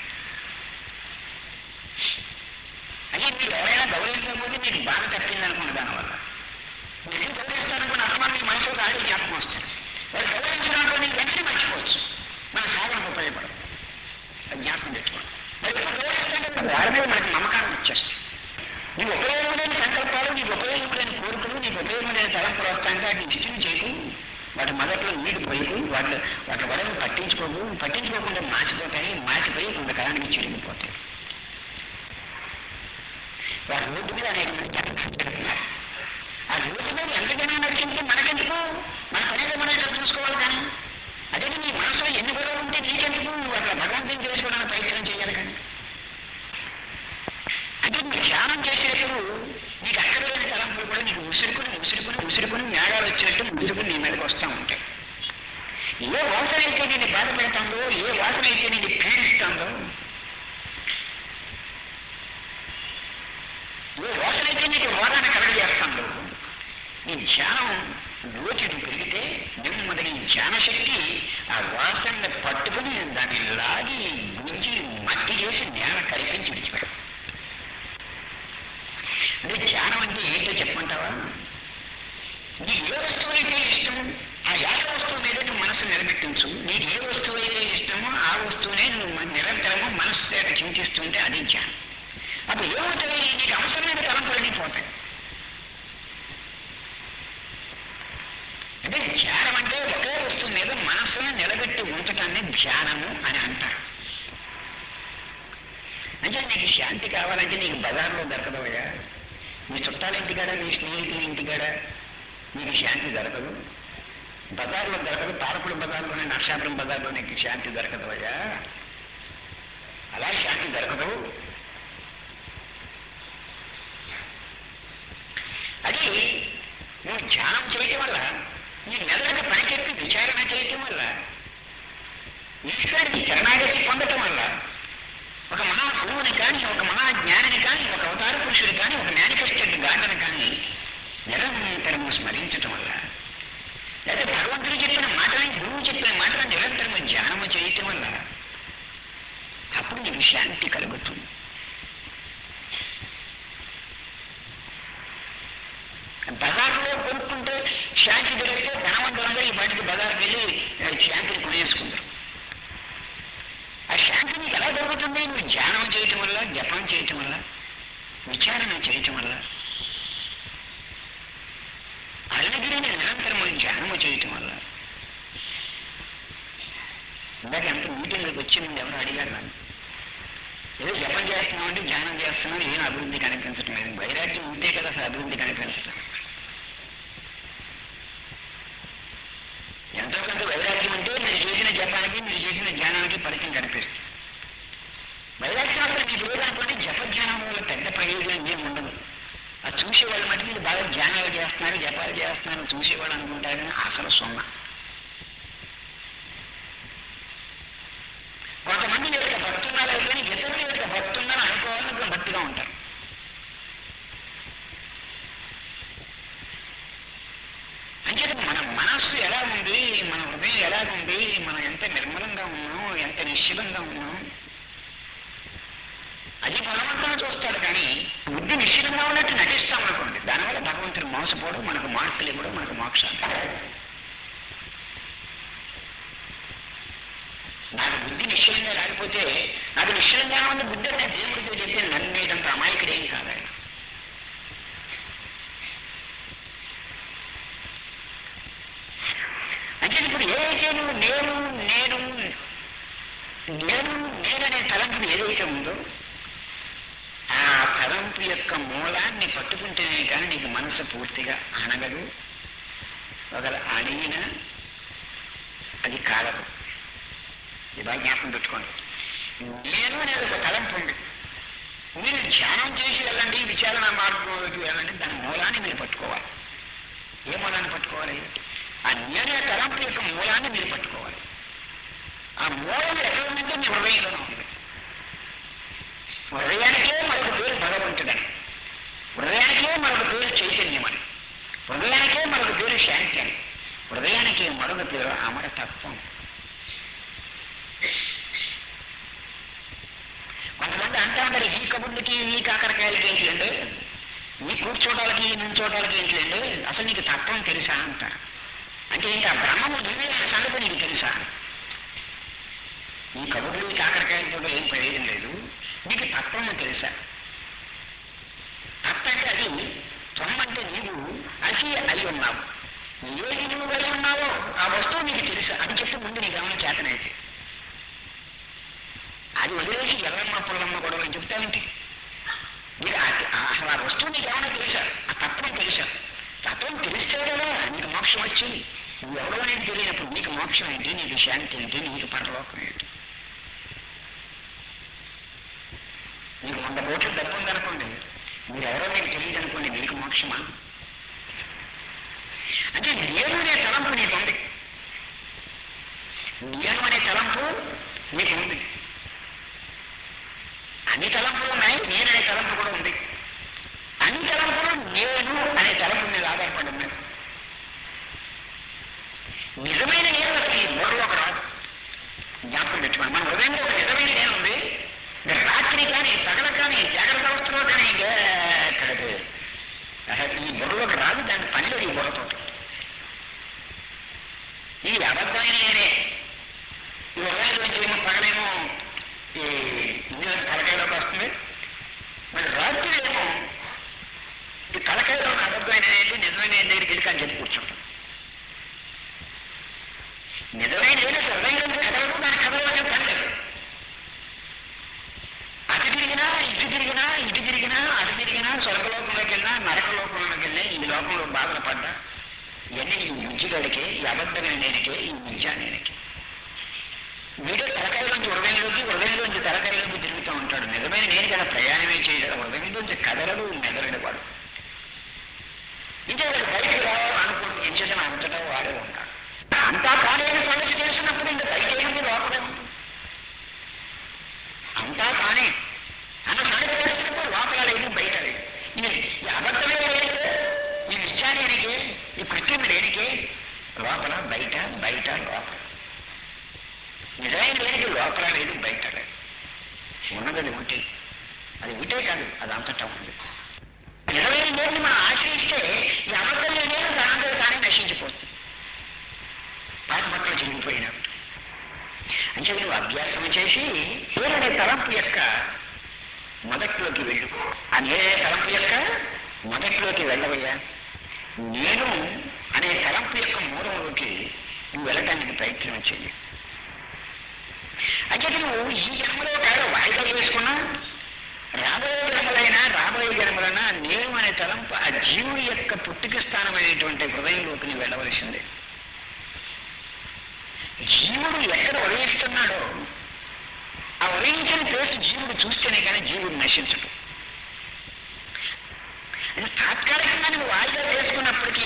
అదే మీరు ఎవరైనా గౌరవించకపోతే మీకు బాధ తప్పింది అనుకోండి దానివల్ల మీరు ఎందుకు గౌరవిస్తారనుకున్న అసమానం మీ మనసులో ఆడే జ్ఞాపకం వస్తుంది వాళ్ళు గౌరవించాలనుకోండి వెంటనే మర్చిపోవచ్చు మన సాధనకు ఉపయోగపడదు అది జ్ఞాపకం పెట్టుకోండి మరి ఎప్పుడు గౌరవిస్తాడంటే వారి మీద మనకి నమ్మకాన్ని వచ్చేస్తుంది నీకు ఉపయోగమైన సంకల్పాలు నీకు ఉపయోగమైన కోరికలు నీకు ఉపయోగమైన తలంపులు వస్తాయంటే వాటిని ఇష్టం చేయకు వాటి మొదట్లో నీటి పోయికు వాటి వాటి వరకు పట్టించుకోకు పట్టించుకోకుండా మార్చిపోతాయి మార్చిపోయి కొంతకాలానికి చిరిగిపోతాయి వారి రోడ్డు మీద అనేక మంది జనాలు తిరుగుతున్నారు. ఆ రోడ్డు మీద ఎంతగానో నడిచింటే మనకెందుకు మన పనిగా మనం ఇక్కడ చూసుకోవాలి కానీ అదే నీ మనసులో ఎన్ని గొడవలు ఉంటే నీకెందుకు నువ్వు అట్లా భగవంతుని చేసుకోవడానికి ప్రయత్నం చేయాలి కానీ అంటే నువ్వు ధ్యానం చేసేటప్పుడు నీకు అక్కర్లేని తలంపులు కూడా నీకు ఉసురుకుని ఉసురుకుని ఉసురుకుని మేఘాలు వచ్చినట్టు ఉసురుకుని నీ మీదకి వస్తూ ఉంటాయి ఏ వాసన అయితే నేను బాధ పెడతాందో ఏ వాసన అయితే నేను పీడిస్తాందో ఏ వాసన అయితే నీకు రోగాన్ని కలగజేస్తాందో నీ ధ్యానం రోజుని పెరిగితే నెమ్మది నీ ధ్యాన శక్తి ఆ వాసనని పట్టుకుని దాన్ని లాగి గుంజి మట్టి చేసి నేల కరిపించి విడిచిపెడతాం అంటే ధ్యానం అంటే ఏంటో చెప్పమంటావా నీకు ఏ వస్తువు అయితే ఇష్టం ఆ ఏక వస్తువు మీద నువ్వు మనసు నిలబెట్టించు నీకు ఏ వస్తువు అయితే ఇష్టమో ఆ వస్తువునే నువ్వు నిరంతరము మనసు చేత చింతిస్తుంటే అది ధ్యానం అప్పుడు ఏమవుతుంది నీకు అవసరమైన తలంపులన్నీ పోతాయి అంటే ధ్యానం అంటే ఒకే వస్తువు మీద మనసును నిలబెట్టి ఉంచటాన్ని ధ్యానము అని అంటారు అంటే నీకు శాంతి కావాలంటే నీకు బజార్లో దొరకదవయ్యా నీ చుట్టాల ఇంటికాడ నీ స్నేహితుల ఇంటికాడ నీకు శాంతి దొరకదు బజార్లో దొరకదు తారకుడు బజార్లోనే నక్షాపురం బజార్లో నీకు శాంతి దొరకదవయ్యా అలా శాంతి దొరకదు అది నువ్వు ధ్యానం చేయటం వల్ల నీ మెదడుకు పని చెప్పి విచారణ చేయటం వల్ల ఈశ్వరుడికి శరణాగతి పొందటం వల్ల ఒక మహా గురువుని కానీ ఒక మహా జ్ఞానిని కానీ ఒక అవతార పురుషుడు కానీ ఒక మేనిఫెస్టెడ్ గాండని కానీ నిరంతరము స్మరించటం వల్ల లేదా భగవంతుడు చెప్పిన మాటని గురువు చెప్పిన మాటని నిరంతరము ధ్యానము చేయటం వల్ల అప్పుడు నీకు శాంతి కలుగుతుంది బజార్లో కొనుక్కుంటే శాంతి దొరికితే ధనవంతులందరూ ఈ బయటకు బజార్కి వెళ్ళి ఆ, శాంతిని కొనేసుకుంటారు ఆ శాంతి నీకు ఎలా దొరుకుతుంది నువ్వు ధ్యానం చేయటం వల్ల జపం చేయటం వల్ల విచారణ చేయటం వల్ల అరుణగిరిని నిరంతరము ధ్యానము చేయటం వల్ల ఇందాక ఎంత మీటింగ్కి వచ్చింది ఎవరు అడిగారు నన్ను ఏదో జపం చేస్తున్నాం అంటే ధ్యానం చేస్తున్నాం ఏం అభివృద్ధి కనిపించటం లేదు వైరాగ్యం ఉంటే కదా అసలు అభివృద్ధి కనిపించటం ఎంతో కొంత వైరాగ్యం అంటే మీరు చేసిన జపానికి మీరు చేసిన ధ్యానానికి ఫలితం కనిపిస్తుంది వైరాగ్యం అసలు మీకు లేదనుకోండి జపధ్యానం వల్ల పెద్ద ప్రయోజనం ఏమి ఉండదు అది చూసేవాళ్ళు మటుకు మీరు బాగా ధ్యానాలు చేస్తున్నారు జపాలు చేస్తున్నారు చూసేవాళ్ళు అనుకుంటారు కానీ అసలు సున్నా కొంతమంది యొక్క భక్తున్నారు అయిపోయి ఇతరుల యొక్క భక్తున్నారు అనుకోవాలని భక్తిగా ఉంటారు అంటే మన మనస్సు ఎలా ఉంది మన హృదయం ఎలా ఉంది మనం ఎంత నిర్మలంగా ఉన్నాం ఎంత నిశ్చలంగా ఉన్నాం అది భగవంతుడు చూస్తాడు కానీ బుద్ధి నిశ్చలంగా ఉన్నట్టు నటిస్తాం అనుకోండి దానివల్ల భగవంతుడు మోసపోవడం మనకు మార్పులు ఇవ్వడం మనకు మోక్షాలు నాకు బుద్ధి నిశ్చయంగా లేకపోతే నాకు నిశ్చయంగా ఉన్న బుద్ధి అంటే దేవుడితో చెప్తే నన్ను మీదంత అమాయకుడేం కాదు ఆయన. అంటే ఇప్పుడు ఏదైతే నువ్వు నేను నేను నేను నేననే తలంపు ఏదైతే ఉందో ఆ తలంపు యొక్క మూలాన్ని పట్టుకుంటేనే కానీ నీకు మనసు పూర్తిగా అనగదు ఒకవేళ అడిగినా అది కాలదు ఇలా జ్ఞాపకం పెట్టుకోండి నేను అనేది ఒక తలంపు ఉంది మీరు ధ్యానం చేసి వెళ్ళండి విచారణ మార్గంలోకి వెళ్ళండి దాని మూలాన్ని మీరు పట్టుకోవాలి ఏ మూలాన్ని పట్టుకోవాలి ఆ నేనే తలంపు యొక్క మూలాన్ని మీరు పట్టుకోవాలి ఆ మూలం ఎక్కడ ఉందంటే మీ హృదయంలోనే ఉంది హృదయానికే మరొక పేరు భగవంతుడని హృదయానికే మరొక పేరు చైతన్యం అని హృదయానికే మరొక పేరు శాంతి అని హృదయానికి మరొక పేరు అమరతత్వం కొంతమంది అంటా ఉంటారు ఈ కబుర్లకి ఈ కాకరకాయలకి ఏంటిలేండి ఈ కూర్చోటాలకి ఈ నుంచోటాలకి ఏంటిలేండి అసలు నీకు తత్వం తెలుసా అంటారు అంటే ఇంకా బ్రహ్మము నువ్వే అనే సంగతి నీకు తెలుసా ఈ కబుర్లు ఈ కాకరకాయలతో ఏం ప్రయోజనం లేదు నీకు తత్వం తెలుసా తత్వ అంటే అది త్వమ్మంటే నీవు అసి అయి ఉన్నావు ఏది నువ్వు అయి ఉన్నావో ఆ వస్తువు నీకు తెలుసా అది చెప్పి ముందు నీకు ఏమైనా చేతనైతే అది వదిలేసి ఎల్లమ్మ పుల్లమ్మ గొడవ చెప్తావేంటి నీకు ఆ- ఆ- అసలు ఆ వస్తువు నీకు ఏమైనా తెలుసా ఆ తత్వం తెలుసా తత్వం తెలిస్తే కదా నీకు మోక్షం వచ్చింది నువ్వు ఎవరో అనేది తెలియనప్పుడు నీకు మోక్షం ఏంటి నీకు శాంతి ఏంటి నీకు పరలోకం ఏంటి నీకు వంద కోట్లు డబ్బు ఉందనుకోండి మీరు ఎవరో మీకు తెలియదు అనుకోండి మీకు మోక్షమా అంటే నేను అనే తలంపు నీకు ఉంది నేను అనే తలంపు నీకు ఉంది అన్ని తలంపులు ఉన్నాయి నేను అనే తలంపు కూడా ఉంది అన్ని తలంపులు నేను అనే తలంపు మీద ఆధారపడి ఉన్నాయి నిజమైన నేను అసలు ఈ బుర్రలోకి రాదు జ్ఞాపకం పెట్టుకోండి మన హృదయంలో ఒక నిజమైన నేను ఉంది ఇంకా రాత్రి కానీ పగల కానీ జాగ్రత్త అవస్థలో కానీ ఇంకా ఎక్కడికి అసలు ఈ బుర్రలోకి రాదు దాని పనిలో ఈ బుర్రతో ఇది అబద్ధమైన నేనే ఈ హృదయంలోంచి ఏమో పగలేమో ఈ ఇందులో తలకాయలోకి వస్తుంది మరి రాత్రి ఏమో ఈ తలకాయలో ఉన్న అబద్ధమైన ఏంటి నిజమైన ఏంటి దగ్గరికి వెళ్ళి కానీ చెప్పి కూర్చుంటాం నిజమైన ఏదో హృదయంలో కదలదు దాని కదలవడం పని లేదు అటు తిరిగినా ఇటు తిరిగినా ఇటు తిరిగినా అటు తిరిగినా స్వర్గలోకంలోకి వెళ్ళినా నరకలోకంలోకి వెళ్ళినా ఈ లోకంలో బాధలు పడ్డా ఇవన్నీ ఈ విద్యగడికే ఈ అబద్ధమైన నేనకే ఈ విద్యా నేనకే వీడు తలకాయలోంచి హృదయంలోకి హృదయంలోంచి తలకాయలోకి తిరుగుతూ ఉంటాడు నిజమైన నేను కదా ప్రయాణమే చేయడు హృదయంలోంచి కదలడు మెదలడు వాడు ఇంకా వాడు బయటకు రావాలనుకోడు ఏం చేసిన అంతటా వాడే ఉంటాడు అంతా తానే సంగతి తెలిసినప్పుడు ఇంకా బయట ఏముంది లోపలే ఉంది అంతా తానే అన్న సంగతి తెలిసినప్పుడు లోపల లేదు బయట లేదు ఇది ఈ అబద్ధమే లేనికే ఈ విషయానికి ఈ కృత్యం లేనికే లోపల బయట బయట లోపల నిజమైన లేనికి లోపల లేదు బయట లేదు ఉన్నది అది ఉంటే అది ఉంటే కాదు అది అంతటా ఉంది నిజమైన లేని మనం ఆశ్రయిస్తే ఈ అబద్ధం లేని దాంతో తానే నశించిపోతుంది పాత పక్కన చిరిగిపోయినప్పుడు అంటే నువ్వు అభ్యాసం చేసి నేననే తలంపు యొక్క మొదట్లోకి వెళ్ళు ఆ నేనే తలంపు యొక్క మొదట్లోకి వెళ్ళవయ్యా నేను అనే తలంపు యొక్క మూలంలోకి నువ్వు వెళ్ళటానికి ప్రయత్నం చెయ్యి అంటే నువ్వు ఈ జన్మలో కాదు వాయిదా వేసుకున్నా రాబోయే జన్మలైనా రాబోయే జన్మలైనా నేను అనే తలంపు ఆ జీవుడి యొక్క పుట్టుక స్థానమైనటువంటి హృదయంలోకి నువ్వు వెళ్ళవలసిందే జీవుడు ఎక్కడ ఉదయిస్తున్నాడో ఆ ఉదయించిన ప్లేస్ జీవుడు చూస్తేనే కానీ జీవుడు నశించడు అది తాత్కాలికంగా నువ్వు వాయిదా వేసుకున్నప్పటికీ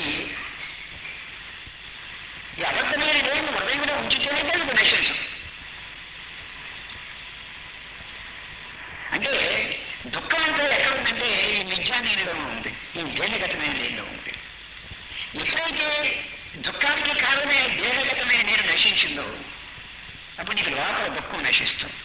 ఈ అబద్ధమైన నేను హృదయంలో ఉంచితేనే కానీ నువ్వు నశించదు అంటే దుఃఖం అంతా ఎక్కడ ఉందంటే ఈ మిథ్యా నేనులో ఉంది ఈ దేహగతమైన నేనులో ఉంది ఎప్పుడైతే దుఃఖానికి కారణమే దేహగతమైన నేను నశించిందో అప్పుడు నీకు లోపల దుఃఖం నశిస్తుంది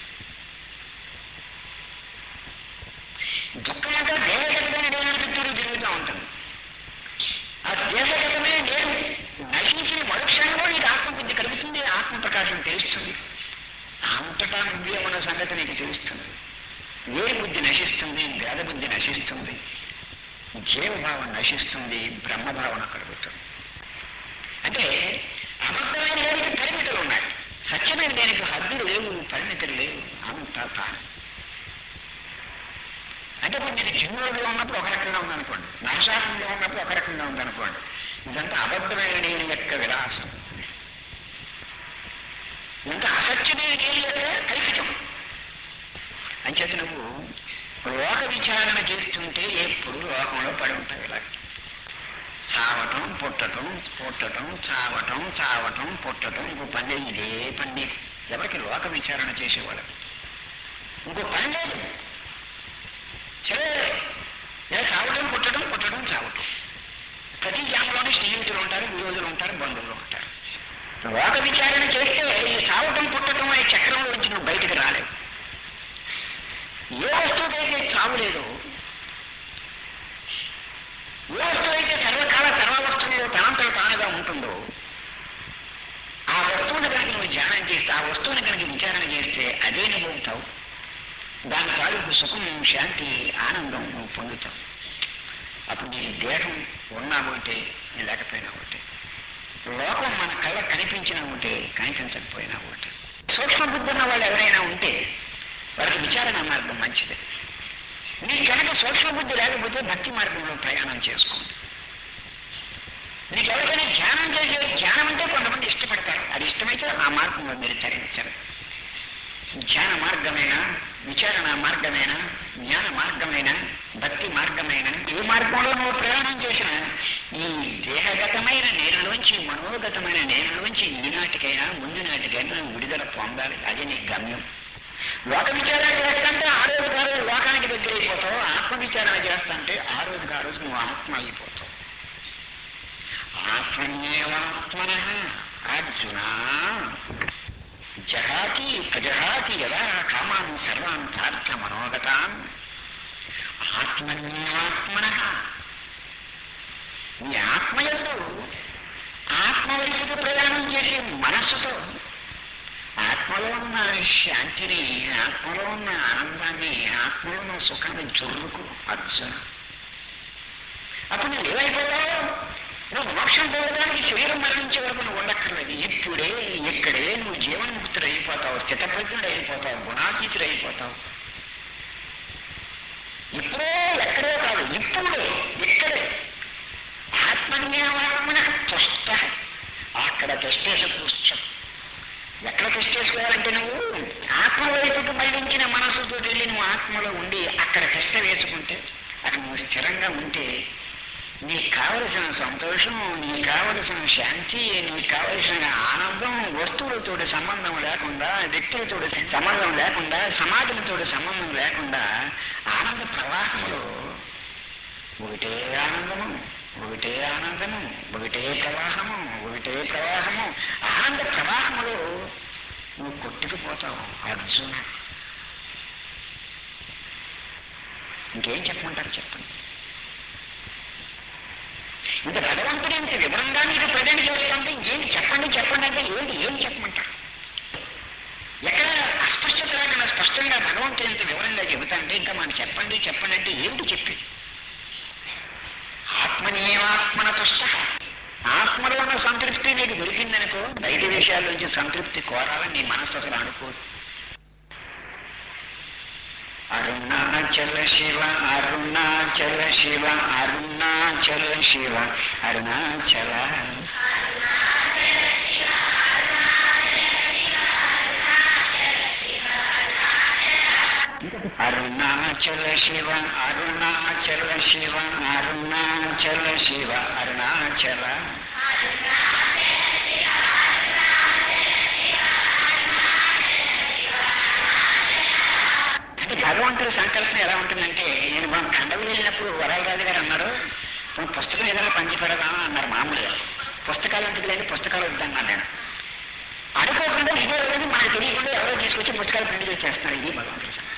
దుఃఖం అంతా దేహగతమైన నేను చుట్టూరు తిరుగుతూ ఉంటుంది ఆ దేహగతమైన నేను నశించిన మరుక్షణంలో నీకు ఆత్మబుద్ధి కలుగుతుంది ఆత్మ ప్రకాశం తెలుస్తుంది అంతటా నువ్వే ఉన్న సంగతి నీకు తెలుస్తుంది వేరు బుద్ధి నశిస్తుంది భేద బుద్ధి నశిస్తుంది జీవభావం నశిస్తుంది బ్రహ్మభావన కలుగుతుంది అంటే అబద్ధమైన దానికి పరిమితులు ఉన్నాయి సత్యమైన దానికి హద్దులు లేవు పరిమితులు లేవు అంతా తాను అంటే ఇప్పుడు నీకు చిన్నోడులో ఉన్నప్పుడు ఒక రకంగా ఉందనుకోండి నరసారంలో ఉన్నప్పుడు ఒక రకంగా ఉందనుకోండి ఇదంతా అబద్ధమైన నేను యొక్క విలాసం ఇంత అసత్యమైన నేను యొక్క కల్పితం అంచేత నువ్వు లోక విచారణ చేస్తుంటే ఎప్పుడు లోకంలో పడి ఉంటావు ఇలా చావటం పుట్టటం పుట్టటం చావటం చావటం పుట్టటం ఇంకో పని ఇదే పని ఎవరికి లోక విచారణ చేసేవాళ్ళకి ఇంకో పని లేదు సరే ఇలా చావటం పుట్టడం పుట్టడం చావటం ప్రతి జామలోనే స్నేహితులు ఉంటారు విరోధులు ఉంటారు బంధువులు ఉంటారు లోక విచారణ చేస్తే ఈ చావటం పుట్టడం అనే చక్రంలో నుంచి నువ్వు బయటకు రాలేవు ఏ వస్తువుకైతే చావు లేదు ఏ వస్తువు అయితే సర్వకాల సర్వవస్తువులో తనంతట తానుగా ఉంటుందో ఆ వస్తువుని కనుక నువ్వు ధ్యానం చేస్తే ఆ వస్తువుని కనుక విచారణ చేస్తే అదే నువ్వు అవుతావు దాని తాలూకు సుఖం శాంతి ఆనందం నువ్వు పొందుతావు అప్పుడు నీ దేహం ఉన్నా ఒకటే నీ లేకపోయినా ఒకటే లోకం మన కళ్ళ కనిపించినా ఒకటే కనిపించకపోయినా ఒకటే సూక్ష్మ బుద్ధి ఉన్న వాళ్ళు ఎవరైనా ఉంటే వాళ్ళకి విచారణ మార్గం మంచిదే నీకు కనుక సూక్ష్మ బుద్ధి లేకపోతే భక్తి మార్గంలో ప్రయాణం చేసుకోండి నీకు ఎవరికైనా ధ్యానం చేసే ధ్యానం అంటే కొంతమంది ఇష్టపడతారు అది ఇష్టమైతే ఆ మార్గంలో మీరు తరించరు ధ్యాన మార్గమైన విచారణ మార్గమైన జ్ఞాన మార్గమైన భక్తి మార్గమైన ఏ మార్గంలో నువ్వు ప్రయాణం చేసినా ఈ దేహగతమైన నేలలోంచి మనోగతమైన నేలలోంచి ఈనాటికైనా ముందు నాటికైనా నువ్వు విడుదల పొందాలి అది నీ గమ్యం లోక విచారణ చేస్తుంటే ఆ రోజుకి ఆ రోజు లోకానికి దగ్గర అయిపోతావు ఆత్మ విచారణ చేస్తుంటే ఆ రోజుకి ఆ రోజు నువ్వు ఆత్మ అయిపోతావు ఆత్మన్యేవాత్మన అర్జున జహాతి ప్రజహాతి యదా కామాన్ సర్వాన్ పార్థ మనోగతాన్ ఆత్మన్యేవాత్మన నీ ఆత్మయందు ఆత్మ వైపుకు ప్రయాణం చేసే మనస్సుతో ఆత్మలో ఉన్న శాంతిని ఆత్మలో ఉన్న ఆనందాన్ని ఆత్మలో ఉన్న సుఖాన్ని జొర్రుకు అర్జున అప్పుడు నువ్వు ఏమైపోయావు నువ్వు మోక్షం పోవడానికి శరీరం మరణించే వరకు నువ్వు ఉండక్కర్లేదు ఇప్పుడే ఇక్కడే నువ్వు జీవన్ముక్తుడు అయిపోతావు స్థితప్రజ్ఞుడు అయిపోతావు గుణాతీతుడు అయిపోతావు ఇప్పుడే ఎక్కడే కాదు ఇప్పుడే ఇక్కడే ఆత్మజ్ఞానమైన తుష్ట అక్కడ తెష్టేసి కూర్చో ఎక్కడ టెస్ట్ చేసుకోవాలంటే నువ్వు ఆత్మ వైపుకు మళ్ళించిన మనసుతో వెళ్ళి నువ్వు ఆత్మలో ఉండి అక్కడ టెస్ట్ వేసుకుంటే అక్కడ నువ్వు స్థిరంగా ఉంటే నీకు కావలసిన సంతోషం నీకు కావలసిన శాంతి నీకు కావలసిన ఆనందం వస్తువులతో సంబంధం లేకుండా వ్యక్తులతో సంబంధం లేకుండా సమాజంతో సంబంధం లేకుండా ఆనంద ప్రవాహంలో ఒకటే ఆనందము ఒకటే ఆనందము ఒకటే ప్రవాహము ఒకటే ప్రవాహము ఆనంద ప్రవాహములో నువ్వు కొట్టుకుపోతావు అర్జున ఇంకేం చెప్పమంటారు చెప్పండి ఇంత భగవంతుడు ఇంత వివరంగా మీకు ప్రజెంట్ చేస్తుంటే ఇంకేంటి చెప్పండి చెప్పండి అంటే ఏంటి ఏం చెప్పమంటారు ఎక్కడ అస్పష్టత లేకుండా స్పష్టంగా భగవంతుడు ఇంత వివరంగా చెబుతా అంటే ఇంకా మనం చెప్పండి చెప్పండి అంటే ఏమిటి చెప్పి ఆత్మనేవాత్మన తుష్ట ఆత్మలో ఉన్న సంతృప్తి నీకు దొరికిందనుకో బయట విషయాల నుంచి సంతృప్తి కోరాలని నీ మనస్సు అసలు అనుకోదు అరుణాచల శివ అరుణాచల శివ అరుణాచల శివ అరుణాచల అరుణాచల శివ అరుణాచల శివ అరుణాచల శివ అరుణాచల అంటే భగవంతుడి సంకల్పం ఎలా ఉంటుందంటే నేను మనం ఖండవి వెళ్ళినప్పుడు వరలరాజు గారు అన్నారు "మన పుస్తకం ఏదైనా పంచిపెడదామా అన్నారు మామూలుగా పుస్తకాలు ఎందుకు లేదు పుస్తకాలు వద్దన్నాను నేను అనుకోకుండా ఇదే రోజు మనకు తెలియకుండా ఎవరో తీసుకొచ్చి పుస్తకాలు ప్రింట్ చేస్తారు ఇది భగవంతుడి సంకల్పం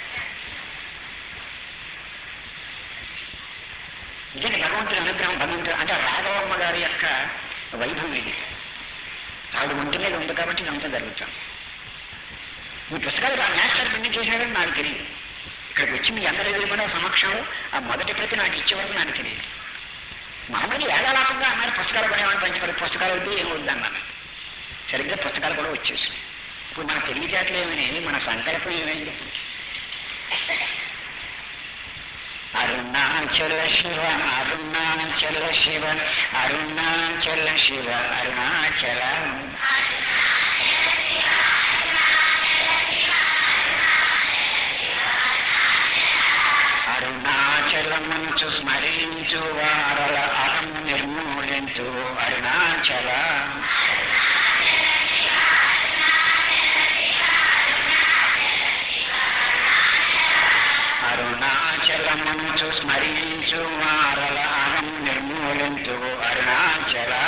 ఇదే భగవంతుడి అనుగ్రహం భగవంతుడు అంటే రాఘవమ్మ గారి యొక్క వైభవం ఇది ఆవిడ ఒంటి మీద ఉంది కాబట్టి ఇదంతా జరుగుతుంది ఈ పుస్తకాలు ఆ మాస్టర్ ప్రింట్ చేశాడని నాకు తెలియదు ఇక్కడికి వచ్చి మీ అందరి ఎదురుకుండా సమక్షంలో ఆ మొదటి ప్రతి నాకు ఇచ్చే వరకు నాకు తెలియదు మామూలుగా ఏడాలాపంగా అన్నారు పుస్తకాలు కొనేవాడిని పంచిపెట్టి పుస్తకాలు వద్దు ఏం వద్దన్నాను సరిగ్గా పుస్తకాలు కూడా వచ్చేసాయి ఇప్పుడు మన తెలివితేటలు ఏమని మన సంకల్పం ఏమైంది అరుణాచల శివ అరుణాచల శివ అరుణాచల శివ అరుణాచల అరుణాచలమంచు స్మరించు వారల అహము నిర్మూలించు అరుణాచల అరుణాచలమంచు స్మరించు వారల అహం నిర్మూలించు అరుణాచల